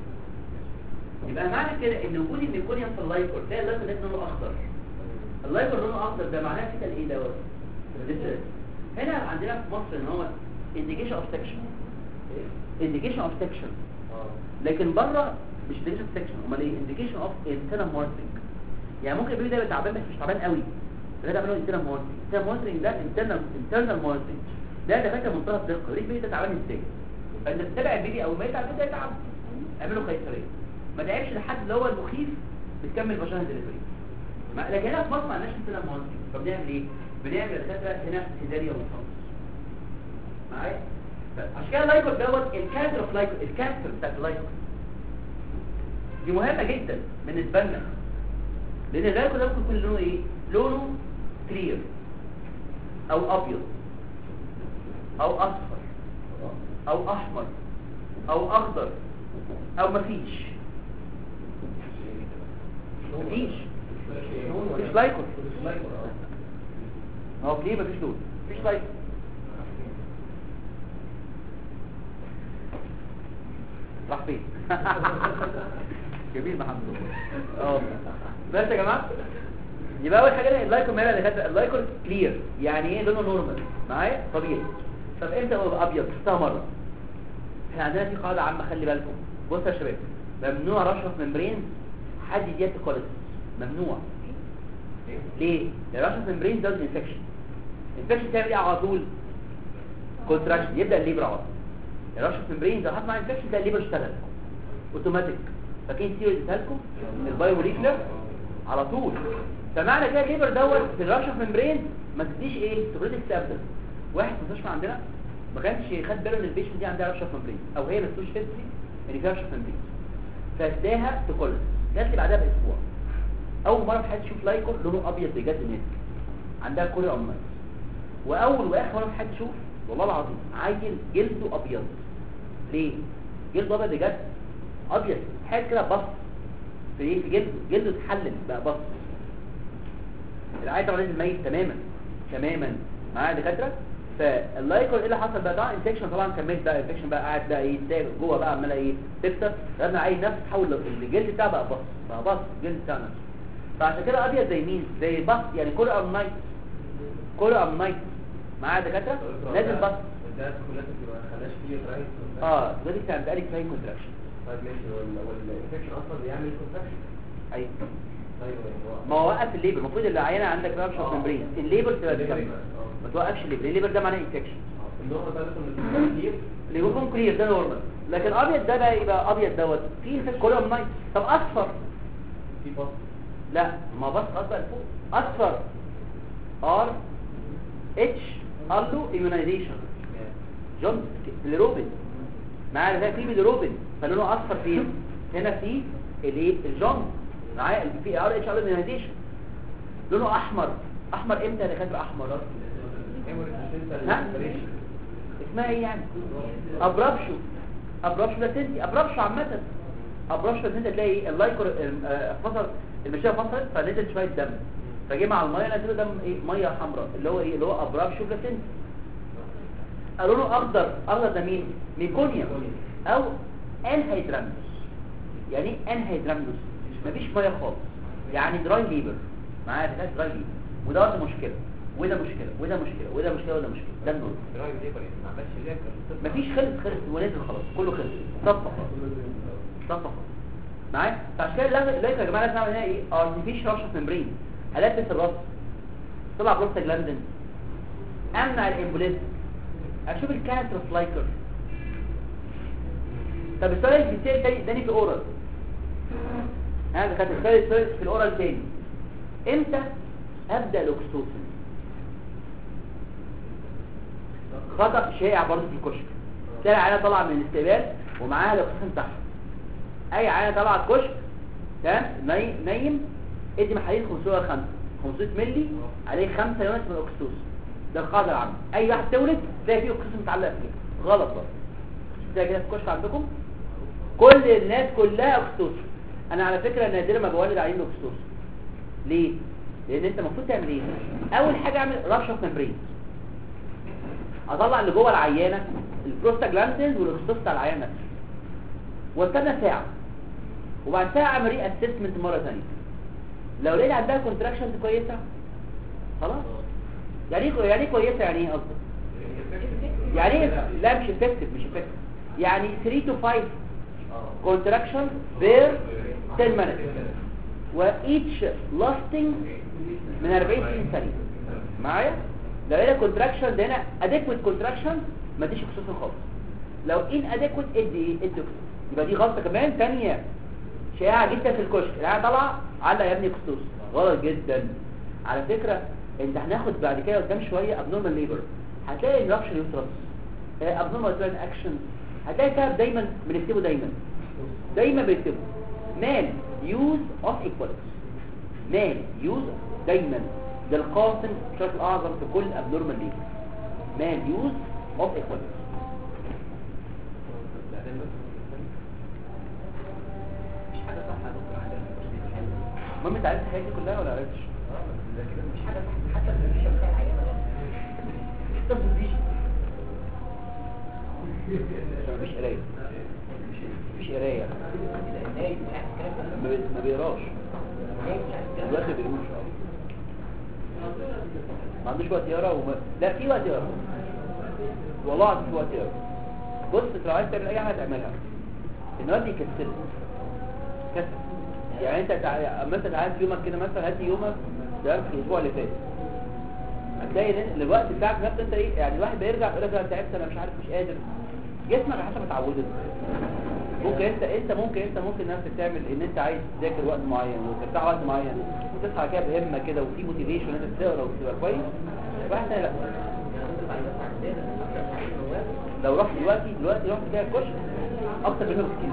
B: يبقى معنى كده ان وجود الميكونيا في اللايكور تلاقي اللايكور ده لونه اخضر اللايكور لونه اخضر ده معناه كده ايه دوت الستريس. هنا عندنا في مصر ان هو indication of section indication of section لكن بره مش indication of section امال ايه indication of internal morphing يعني ممكن البيبي ده يبقى تعبان بس مش تعبان قوي ده تعمله internal morphing internal morphing ده internal internal morphing ده ده فاكر منتهى الدقه ليه البيبي ده تعبان ازاي فانت بتتابع البيبي اول ما يتعب ده يتعب اعمله قيصريه ما تعبش لحد اللي هو المخيف بتكمل فاجينا ديليفري لكن هنا في مصر ما عندناش internal morphing فبنعمل ايه بنعمل دكاتره هنا سيزاريا وخلاص معايا عشان كده اللايكور دوت الكانسر اوف لايكور الكانسر بتاعت اللايكور دي مهمه جدا بالنسبه لنا لان اللايكور ده ممكن يكون لونه ايه لونه كلير او ابيض او اصفر او احمر او اخضر او مفيش مفيش مفيش لايكور هو ليه مفيش لون مفيش لايكور راح فين جميل محمد اه بس يا جماعه يبقى اول حاجه اللايكون ماله اللي كانت اللايكون كلير يعني ايه لونه نورمال معايا طبيعي طب امتى هو يبقى ابيض شفتها مره احنا عندنا في قاعده عامه خلي بالكم بصوا يا شباب ممنوع رشف ممبرين حد يديها كوليس ممنوع ليه لان رشف ممبرين ده انفكشن انفكشن تعمل ايه على طول كونتراكشن يبدا الليبر على طول الرشف ممبرين ده حط مع انفكشن ده الليبر اشتغل اوتوماتيك فاكرين سيريز لكم البايو ريفلر على طول فمعنى كده الليبر دوت في الرشف ممبرين ما تديش ايه سبريتكس ابدا واحد في المستشفى عندنا ما كانش خد باله ان البيشنت دي عندها رشف ممبرين او هي ما تدوش هيستري ان فيها رشف ممبرين فاداها تكولس جات لي بعدها باسبوع اول مره في حياتي اشوف لايكور لونه ابيض بجد نت عندها كوري امال واول واخر مره في حياتي اشوف والله العظيم عيل جلده ابيض ليه جلده ابيض بجد ابيض حاجه كده بص في ايه في جلده جلده اتحلل بقى بص العيل طبعا لازم ميت تماما تماما معايا دكاتره فاللايكور ايه اللي حصل بقى ده انفكشن طبعا كملت بقى انفكشن بقى قاعد بقى ايه سايب جوه بقى عماله ايه تكتر لغايه ما عيل نفسه تحول الجلد بتاعه بقى بص بقى بص الجلد بتاعه نفسه فعشان كده ابيض زي مين زي بص يعني كل ام نايت كل ام نايت معايا دكاتره لازم بص
D: ده كلها بتبقى خلاش فيه رايت
B: اه دلوقتي كان بقالك تراين كونتراكشن
D: طيب ماشي وال- والانفكشن اصلا بيعمل كونتراكشن
B: ايوه
D: طيب يعني
B: ما هو وقف الليبر المفروض اللي عينه عندك رابشر
D: آه.
B: ممبرين الليبر تبقى
D: الليبر
B: تكمل
D: يبقى- آه.
B: ما توقفش الليبر الليبر ده معناه انفكشن
D: النهر بقى لازم كتير
B: اللي يكون كلير ده نورمال لكن ابيض ده بقى يبقى ابيض دوت في في كولوم نايت طب اصفر
D: في فصل
B: لا ما بس اصفر فوق اصفر ار اتش الو ايمونايزيشن جون الروبن معايا ده في بالروبن فلونه اصفر فين هنا في الايه الجون معايا اللي في ار اتش الو ايمونايزيشن لونه احمر احمر امتى يا دكاتره احمر ها؟ اسمها ايه يعني ابرابشو ابرابشو لاتنتي ابرابشو عامه ابرابشو لاتنتي تلاقي ايه اللايكور آه، فصل المشيه فصلت فنزل شويه دم فجه مع الميه نزل دم ايه ميه حمراء اللي هو ايه اللي هو ابرابشو لاتنتي لونه اخضر اخضر ده مين ميكونيا او انهيدرامنوس يعني ايه انهيدرامنوس مفيش ميه خالص يعني دراي ليبر معايا ده دراي ليبر وده برضه مشكله وده مشكله وده مشكله وده مشكله وده مشكله ده النور
D: درايف ليبر يعني ما عملش ليك
B: مفيش خلص خلص ونزل خلاص كله خلص صفى صفى معايا فعشان كده لازم لازم يا جماعه لازم نعمل هنا ايه ارتفيشال رش ممبرين البس الراس طلع بروستاجلاندين امنع الامبوليزم اشوف الكانتر فلايكر طب السؤال اللي بيتسال تاني تاني في اورال هذا كانت السؤال السؤال في الاورال تاني امتى ابدا الاكسوتين خطأ شائع برضه في الكشك تلاقي عينه طالعه من الاستقبال ومعاها الاكسجين بتاعها اي عينه طالعه الكشك تمام نايم نايم ادي محاليل 505 500 مللي عليه 5 يونت من الاكسوس ده القاعده العامه اي واحد تولد تلاقي فيه اكسجين متعلق فيه غلط برضه تلاقي كده في الكشك عندكم كل الناس كلها اكسوس انا على فكره نادرا ما بولد عيين اكسوس ليه لان انت المفروض تعمل ايه اول حاجه اعمل رابشه ممبرين اطلع اللي جوه العيانه البروستاجلاندين والاكسوس بتاع العيانه نفسه واستنى ساعه وبعد ساعه اعمل ري اسسمنت مره ثانيه لو لقيت عندها كونتراكشنز كويسه خلاص يعني ايه يعني ايه كويسه يعني ايه قصدك يعني ايه لا مش افكتيف مش افكتيف يعني 3 to 5 كونتراكشن بير 10 minutes وايتش لاستنج من 40 60 ثانيه معايا لو هنا كونتراكشن ده هنا اديكويت كونتراكشن ما تديش اكسجين خالص لو ان اديكويت ادي ايه ادي اكسجين يبقى دي غلطه كمان ثانيه شائعه جدا في الكشك العيال طالعه علق يا ابني اكسوس غلط جدا على فكره انت هناخد بعد كده قدام شويه ابنورمال ليبر هتلاقي الرابشن يوترس ابنورمال تران اكشن هتلاقي سبب دايما بنكتبه دايما دايما بنكتبه مان يوز اوف ايكوالز مان يوز دايما ده القاسم بشكل اعظم في كل ابنورمال ليبر مان يوز اوف ايكوالز
D: مش حاجه صح يا دكتور عندنا في التشخيص الحالي.
B: المهم انت عرفت الحاجات دي كلها ولا عرفتش
D: اه بس ده كده مش حاجه صح حتى في الفيشن بتاع العيانه
B: طب مفيش مفيش قرايه مفيش قرايه
D: النايم مش عارف الكلام ده
B: ما بي- ما بيقراش
D: النايم مش عارف الكلام
B: دلوقتي ما بيقروش اه ما عندوش وقت يقرا وما... لا في وقت يقرا والله العظيم في وقت يقرا بص انت لو عايز تعمل اي حاجه تعملها الوقت يكسلك كسل يعني انت تع... مثلا عايز يومك كده مثلا هات يومك ده في الاسبوع اللي فات هتلاقي ان الوقت بتاعك نفسه انت ايه يعني الواحد بيرجع يقول لك انا تعبت انا مش عارف مش قادر جسمك على حسب اتعوده ممكن انت انت ممكن انت ممكن نفسك تعمل ان انت عايز تذاكر وقت معين وترتاح وقت معين وتصحى كده بهمه كده وفي موتيفيشن ان انت تقرا وتبقى كويس واحد تاني لا لو رحت دلوقتي دلوقتي رحت كده الكشك اكتر منه بكتير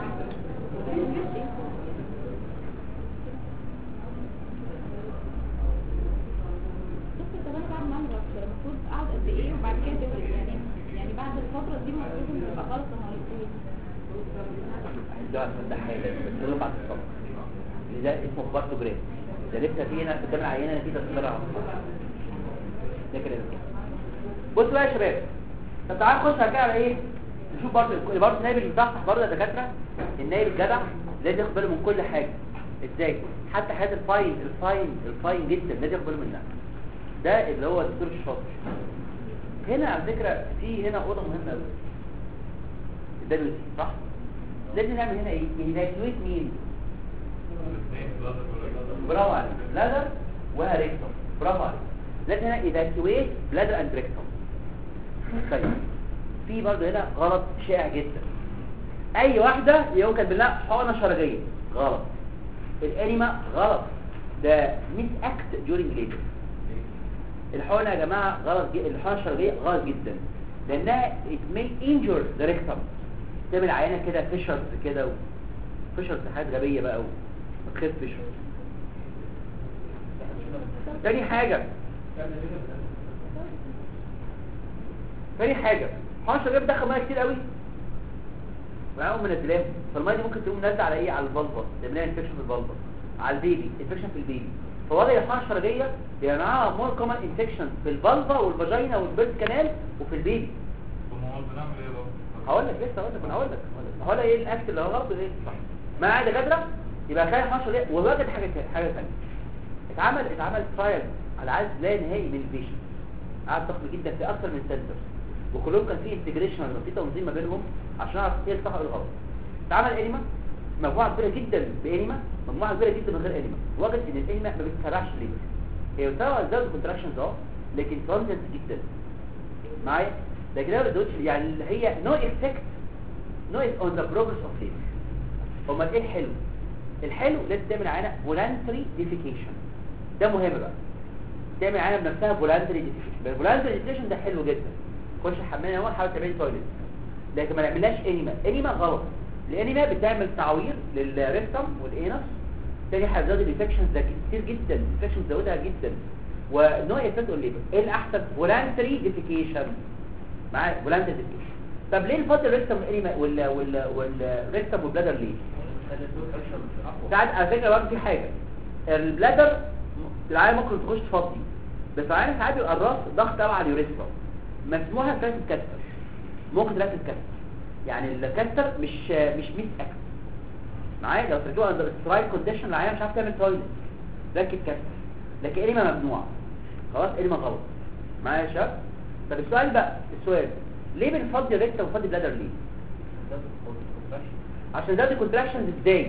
E: دكتور طب انا بعد ما اعمل رابشر المفروض اقعد قد ايه وبعد كده تفرق يعني يعني بعد الفتره دي المفروض تبقى غلطه مرتين
B: ده ده حاجه بس ده بعد الصبر اللي ده اسمه بارتوجرام ده لسه في هنا قدام العينه نتيجه تطلع على الصبر ده كده بص بقى يا شباب طب تعال نخش على كده على ايه نشوف برضه برضه النايب اللي بيصحح برضه يا دكاتره النايب الجدع لازم ياخد باله من كل حاجه ازاي حتى حاجات الفاين الفاين الفاين جدا لازم ياخد باله منها ده اللي هو الدكتور الشاطر هنا على فكره في هنا اوضه مهمه قوي ده الوزي صح لازم نعمل هنا ايه ايفاكيويت مين برافو عليك بلادر وريكتوم برافو عليك لازم هنا ايفاكيويت بلادر اند ريكتوم طيب في برضه هنا غلط شائع جدا اي واحده يمكن بالله حقنه شرجيه غلط الانيما غلط ده ميس اكت جورينج ليبر الحقنه يا جماعه غلط جدا الحقنه الشرجيه غلط جدا لانها it may injure the rectum تعمل عينه كده فيشرز كده فيشرز حاجات غبيه بقى وتخف فيشرز تاني حاجه تاني حاجه الحقنه الشرجيه بتدخل ميه كتير قوي معاهم من الدلام فالميه دي ممكن تقوم نازله على ايه على البلبر تعمل لها انفكشن في البلبر على البيبي انفكشن في البيبي فوضع الحقنه الشرجيه بيبقى معاها مور كومن انفكشن في البلبر والفاجينا والبيرت كانال وفي البيبي
C: طب ما هو بنعمل ايه بقى؟
B: هقول لك لسه هقول لك انا هقول لك هقول لك ايه الاكت اللي هو غلط وايه صح ما عاد دكاتره يبقى كان الحقنه الشرجيه ووجد حاجه تانية- حاجه ثانيه اتعمل اتعمل ترايل على عدد لا نهائي من البيشنت قعد ضخم جدا في اكثر من سنتر وكلهم كان في انتجريشن ولا في تنظيم ما بينهم عشان اعرف ايه الصح وايه الغلط اتعمل انيما مجموعه كبيره جدا بانيما مجموعه كبيره جدا من غير انيما وجد ان الانيما ما بتسرعش ليه هي بتسرع ازاي الكونتراكشنز اه لكن ترانزنت جدا معايا لكن ده ما بتدوش يعني اللي هي نو افكت نو اون ذا بروجرس اوف ليبر امال ايه الحلو الحلو لازم تعمل عينه فولانتري ديفيكيشن ده مهم بقى تعمل عينه بنفسها فولانتري ديفيكيشن الفولانتري ديفيكيشن ده حلو جدا خش الحمام اهو حاول تعمل تويلت لكن ما نعملهاش انيما انيما غلط الانيما بتعمل تعوير للريكتم والانس تاني حاجه زود الانفكشنز ده كتير جدا الانفكشن زودها جدا ونو افكت اون ليبر ايه الاحسن فولانتري ديفيكيشن معايا فولانتري ديفيكيشن طب ليه الفضل الريكتم والانيما وال وال والريكتم والبلادر ليه ساعات على فكره برضه في حاجه البلادر العيال ممكن تخش تفضي بس العيال ساعات بيبقى الراس ضغط قوي على اليوريثرا مسموحه ثلاثه كاستر ممكن ثلاثه كاستر يعني الكاستر مش مش ميس اكس معايا لو ترجعوا عند السترايك كونديشن العيال مش عارف تعمل تويلت ركب كاستر لكن انيما ممنوع خلاص انيما غلط معايا يا شباب طب السؤال بقى السؤال ليه بنفضي الريكتا ونفضي بلادر ليه عشان ده الكونتراكشنز ازاي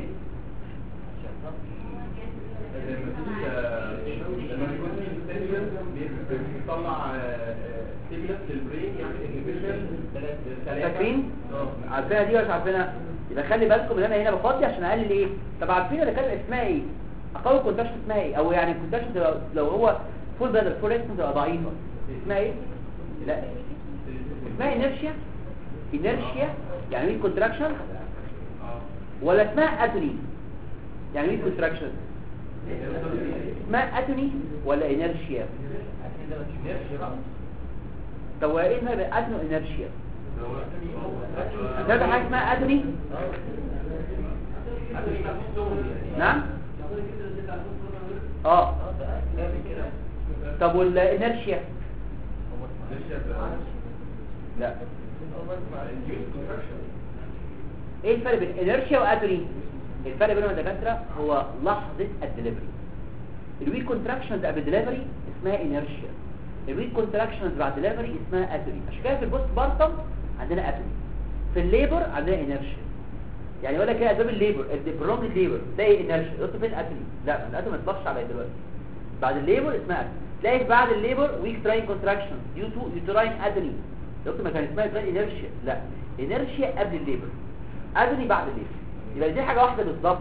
D: بيطلع ستيمولس للبرين يعني انهبيشن
B: فاكرين عارفينها دي ولا مش عارفينها يبقى خلي بالكم ان انا هنا بفضي عشان اقلل ايه طب عارفين اللي كان اسمها ايه اقوي كونتراكشن اسمها ايه او يعني الكونتراكشن تبقى لو هو فول بلادر فول ريكتم تبقى ضعيفه اسمها ايه لا اسمها انيرشيا انيرشيا يعني ايه كونتراكشن ولا اسمها اتوني يعني ايه كونتراكشن اسمها اتوني ولا انيرشيا طب وايه فرق اتنو انيرشيا ده حاجه اسمها اتوني نعم اه طب والانيرشيا لا ايه الفرق بين انيرشيا وادري الفرق بينهم يا دكاتره هو لحظه الدليفري الويك كونتراكشنز قبل الدليفري اسمها انيرشيا الويك كونتراكشنز بعد الدليفري اسمها ادري عشان كده في البوست بارتم عندنا ادري في الليبر عندنا انيرشيا يعني يقول لك ايه اسباب الليبر البرونج ليبر تلاقي انيرشيا قلت فين ادري لا الادري ما يطلعش على دلوقتي بعد الليبر اسمها ادري تلاقي بعد الليبر ويك تراين كونتراكشن ديو تو يوتراين ادري قلت ما كان اسمها اسمها انيرشيا لا انيرشيا قبل الليبر ادري بعد الليبر يبقى دي حاجه واحده بالظبط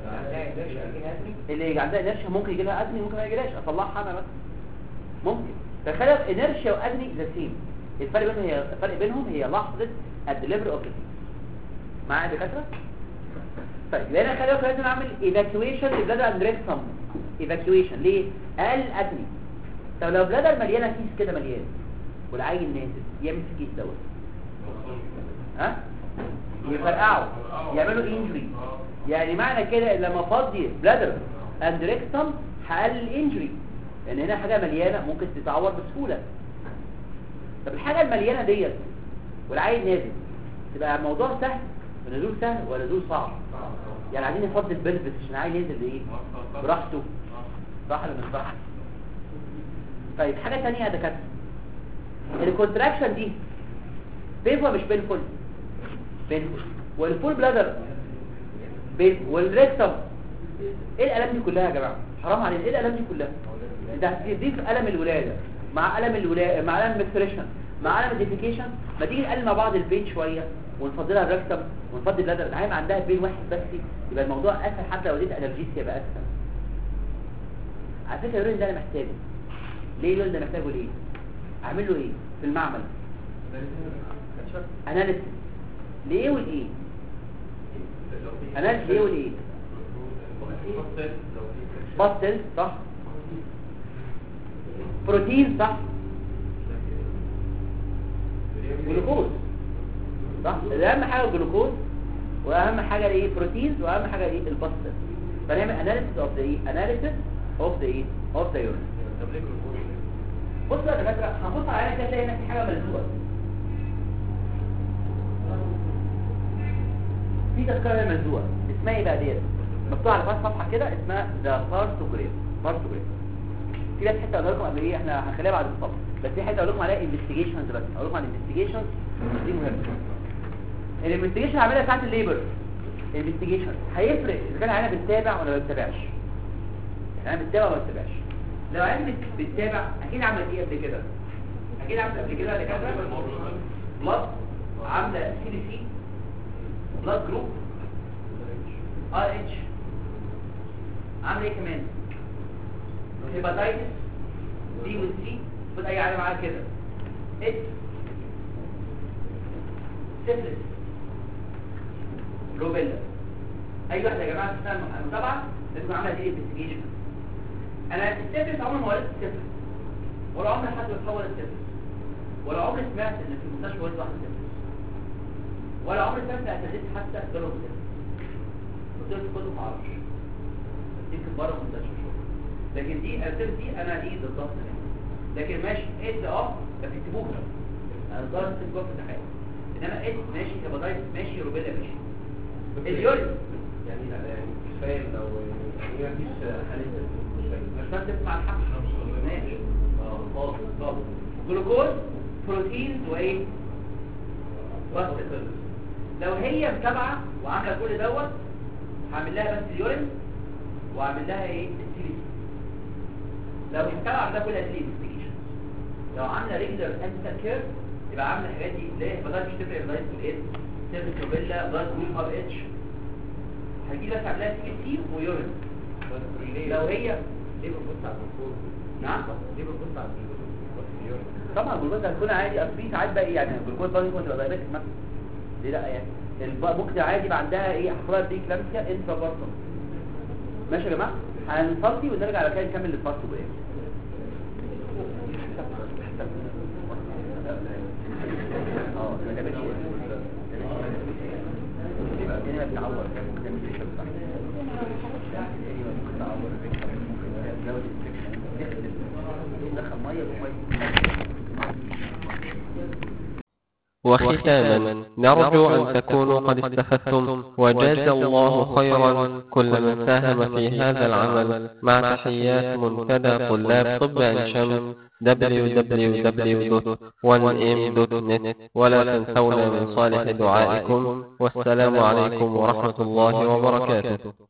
B: اللي عندها انيرشيا ممكن يجي لها ادري ممكن ما يجيلهاش اطلعها انا بس ممكن فخلف انيرشيا وادري ذا سيم الفرق بينهم هي الفرق بينهم هي لحظه الدليفري اوف معايا يا دكاتره طيب يبقى انا خلي بالك لازم اعمل ايفاكيويشن لبلادر اند ريكتم ايفاكيويشن ليه اقل ادري طب لو بلادر مليانه كيس كده مليان والعين نازل يعمل في الكيس دوت ها يفرقعوا يعملوا انجري يعني معنى كده إن لما افضي بلادر اند ريكتم هقلل الانجري لان هنا حاجه مليانه ممكن تتعور بسهوله طب الحاجه المليانه ديت والعين نازل تبقى الموضوع سهل النزول سهل ولا نزول صعب يعني عايزين نفضي البلبس عشان العين ينزل ايه براحته صح ولا مش صح طيب حاجه ثانيه يا دكاتره الكونتراكشن دي بينفول مش بينفول بينفول والفول بلادر بين والريكتم ايه الالام دي كلها يا جماعه حرام علينا ايه الالام دي كلها ده هتضيف الم الولاده مع الم الولاده مع الم المكسريشن معانا موديفيكيشن ما تيجي نقلل مع بعض البين شويه ونفضلها الركتم ونفضل اللدر العين عندها بين واحد بس يبقى الموضوع اسهل حتى لو اديت انرجيسيا يبقى اسهل على فكره اليورين ده انا محتاجه ليه اليورين ده محتاجه ليه اعمل له ايه في المعمل اناليسيس ليه والايه اناليسيس ليه والايه باستل صح بروتين صح جلوكوز صح اهم حاجه الجلوكوز واهم حاجه الايه بروتينز واهم حاجه ايه الباستل فنعمل اناليسيس اوف ذا ايه اناليسيس اوف ذا ايه اوف ذا يورين بص يا دكاتره هنبص على عينك تلاقي هنا في حاجه ملزوقه في تذكره هنا ملزوقه اسمها ايه بقى ديت مكتوب على فاس صفحه كده اسمها ذا بارتوجرام بارتوجرام في بس حته اقول لكم قبل ايه احنا هنخليها بعد الصف بس في حته اقول لكم عليها انفستيجيشنز بس اقول لكم على الانفستيجيشنز دي مهمه الانفستيجيشن هعملها بتاعت الليبر الانفستيجيشن هيفرق اذا كان انا بتتابع ولا ما بتتابعش يعني انا بتتابع ولا ما بتتابعش لو انا بتتابع اكيد عمل ايه قبل كده اكيد عمل قبل كده اللي كان بلاد عامله سي دي سي بلاد جروب ار اتش عامله ايه كمان هيباتايتس بي والسي خد اي علامه معاها كده اتش سيفلس روبيلا اي واحده يا جماعه تستنى المتابعه لازم عامله دي انفستيجيشن انا السيفلس عمري ما ولدت السيفلس ولا عمري حد بيتحول السيفلس ولا عمري سمعت ان في المستشفى ولد واحد سيفلس ولا عمري سمعت اعتديت حتى جاله سيفلس قلت له كله ما اعرفش بس يمكن بره المستشفى شغل لكن دي السيفلس دي انا دي ضدها لكن ماشي اد اه بس اكتبوها انا ضارب السيفلس جوه في الامتحان انما اد ماشي هيباتايتس ماشي روبيلا ماشي اليورين
D: يعني يعني مش فاهم لو يعني مفيش حالة مش فاهم
B: مش بس تسمع الحق ماشي اه خالص خالص جلوكوز بروتينز وايه بس لو هي متابعه وعامله كل دوت هعمل لها بس اليورين واعمل لها ايه السي لو مش متابعه ده كلها دي انفستيجيشن لو عامله ريجولار انتر كير يبقى عامله الحاجات دي ليه بدل مش تفرق بدل تقول ايه سيرفيس نوبيلا بلاد جروب ار اتش هجي لك اعمل لها سي سي ويورين لو هي
D: ليه بنبص على الدكتور
B: نعم
D: ليه بنبص على الدكتور
B: طبعا الجلوكوز هتكون عادي اصل في ساعات بقى ايه يعني الجلوكوز برضه ممكن تبقى دايبيتك مثلا ليه لا يعني الب- ممكن عادي يبقى عندها ايه حصلها دي كلامسيا انترا بارتم ماشي يا جماعه هنصلي ونرجع على كده نكمل البارتو بايه اه ما جابتش يبقى الدنيا بتعور كده مش بيشرب صح ايوه ممكن تعور ممكن تزود الانفكشن دخل ميه وميه
A: وختاما نرجو أن تكونوا قد استفدتم وجاز الله خيرا كل من ساهم في هذا العمل مع تحيات منتدى طلاب طب عين شمس www.1m.net ولا تنسونا من صالح دعائكم والسلام عليكم ورحمة الله وبركاته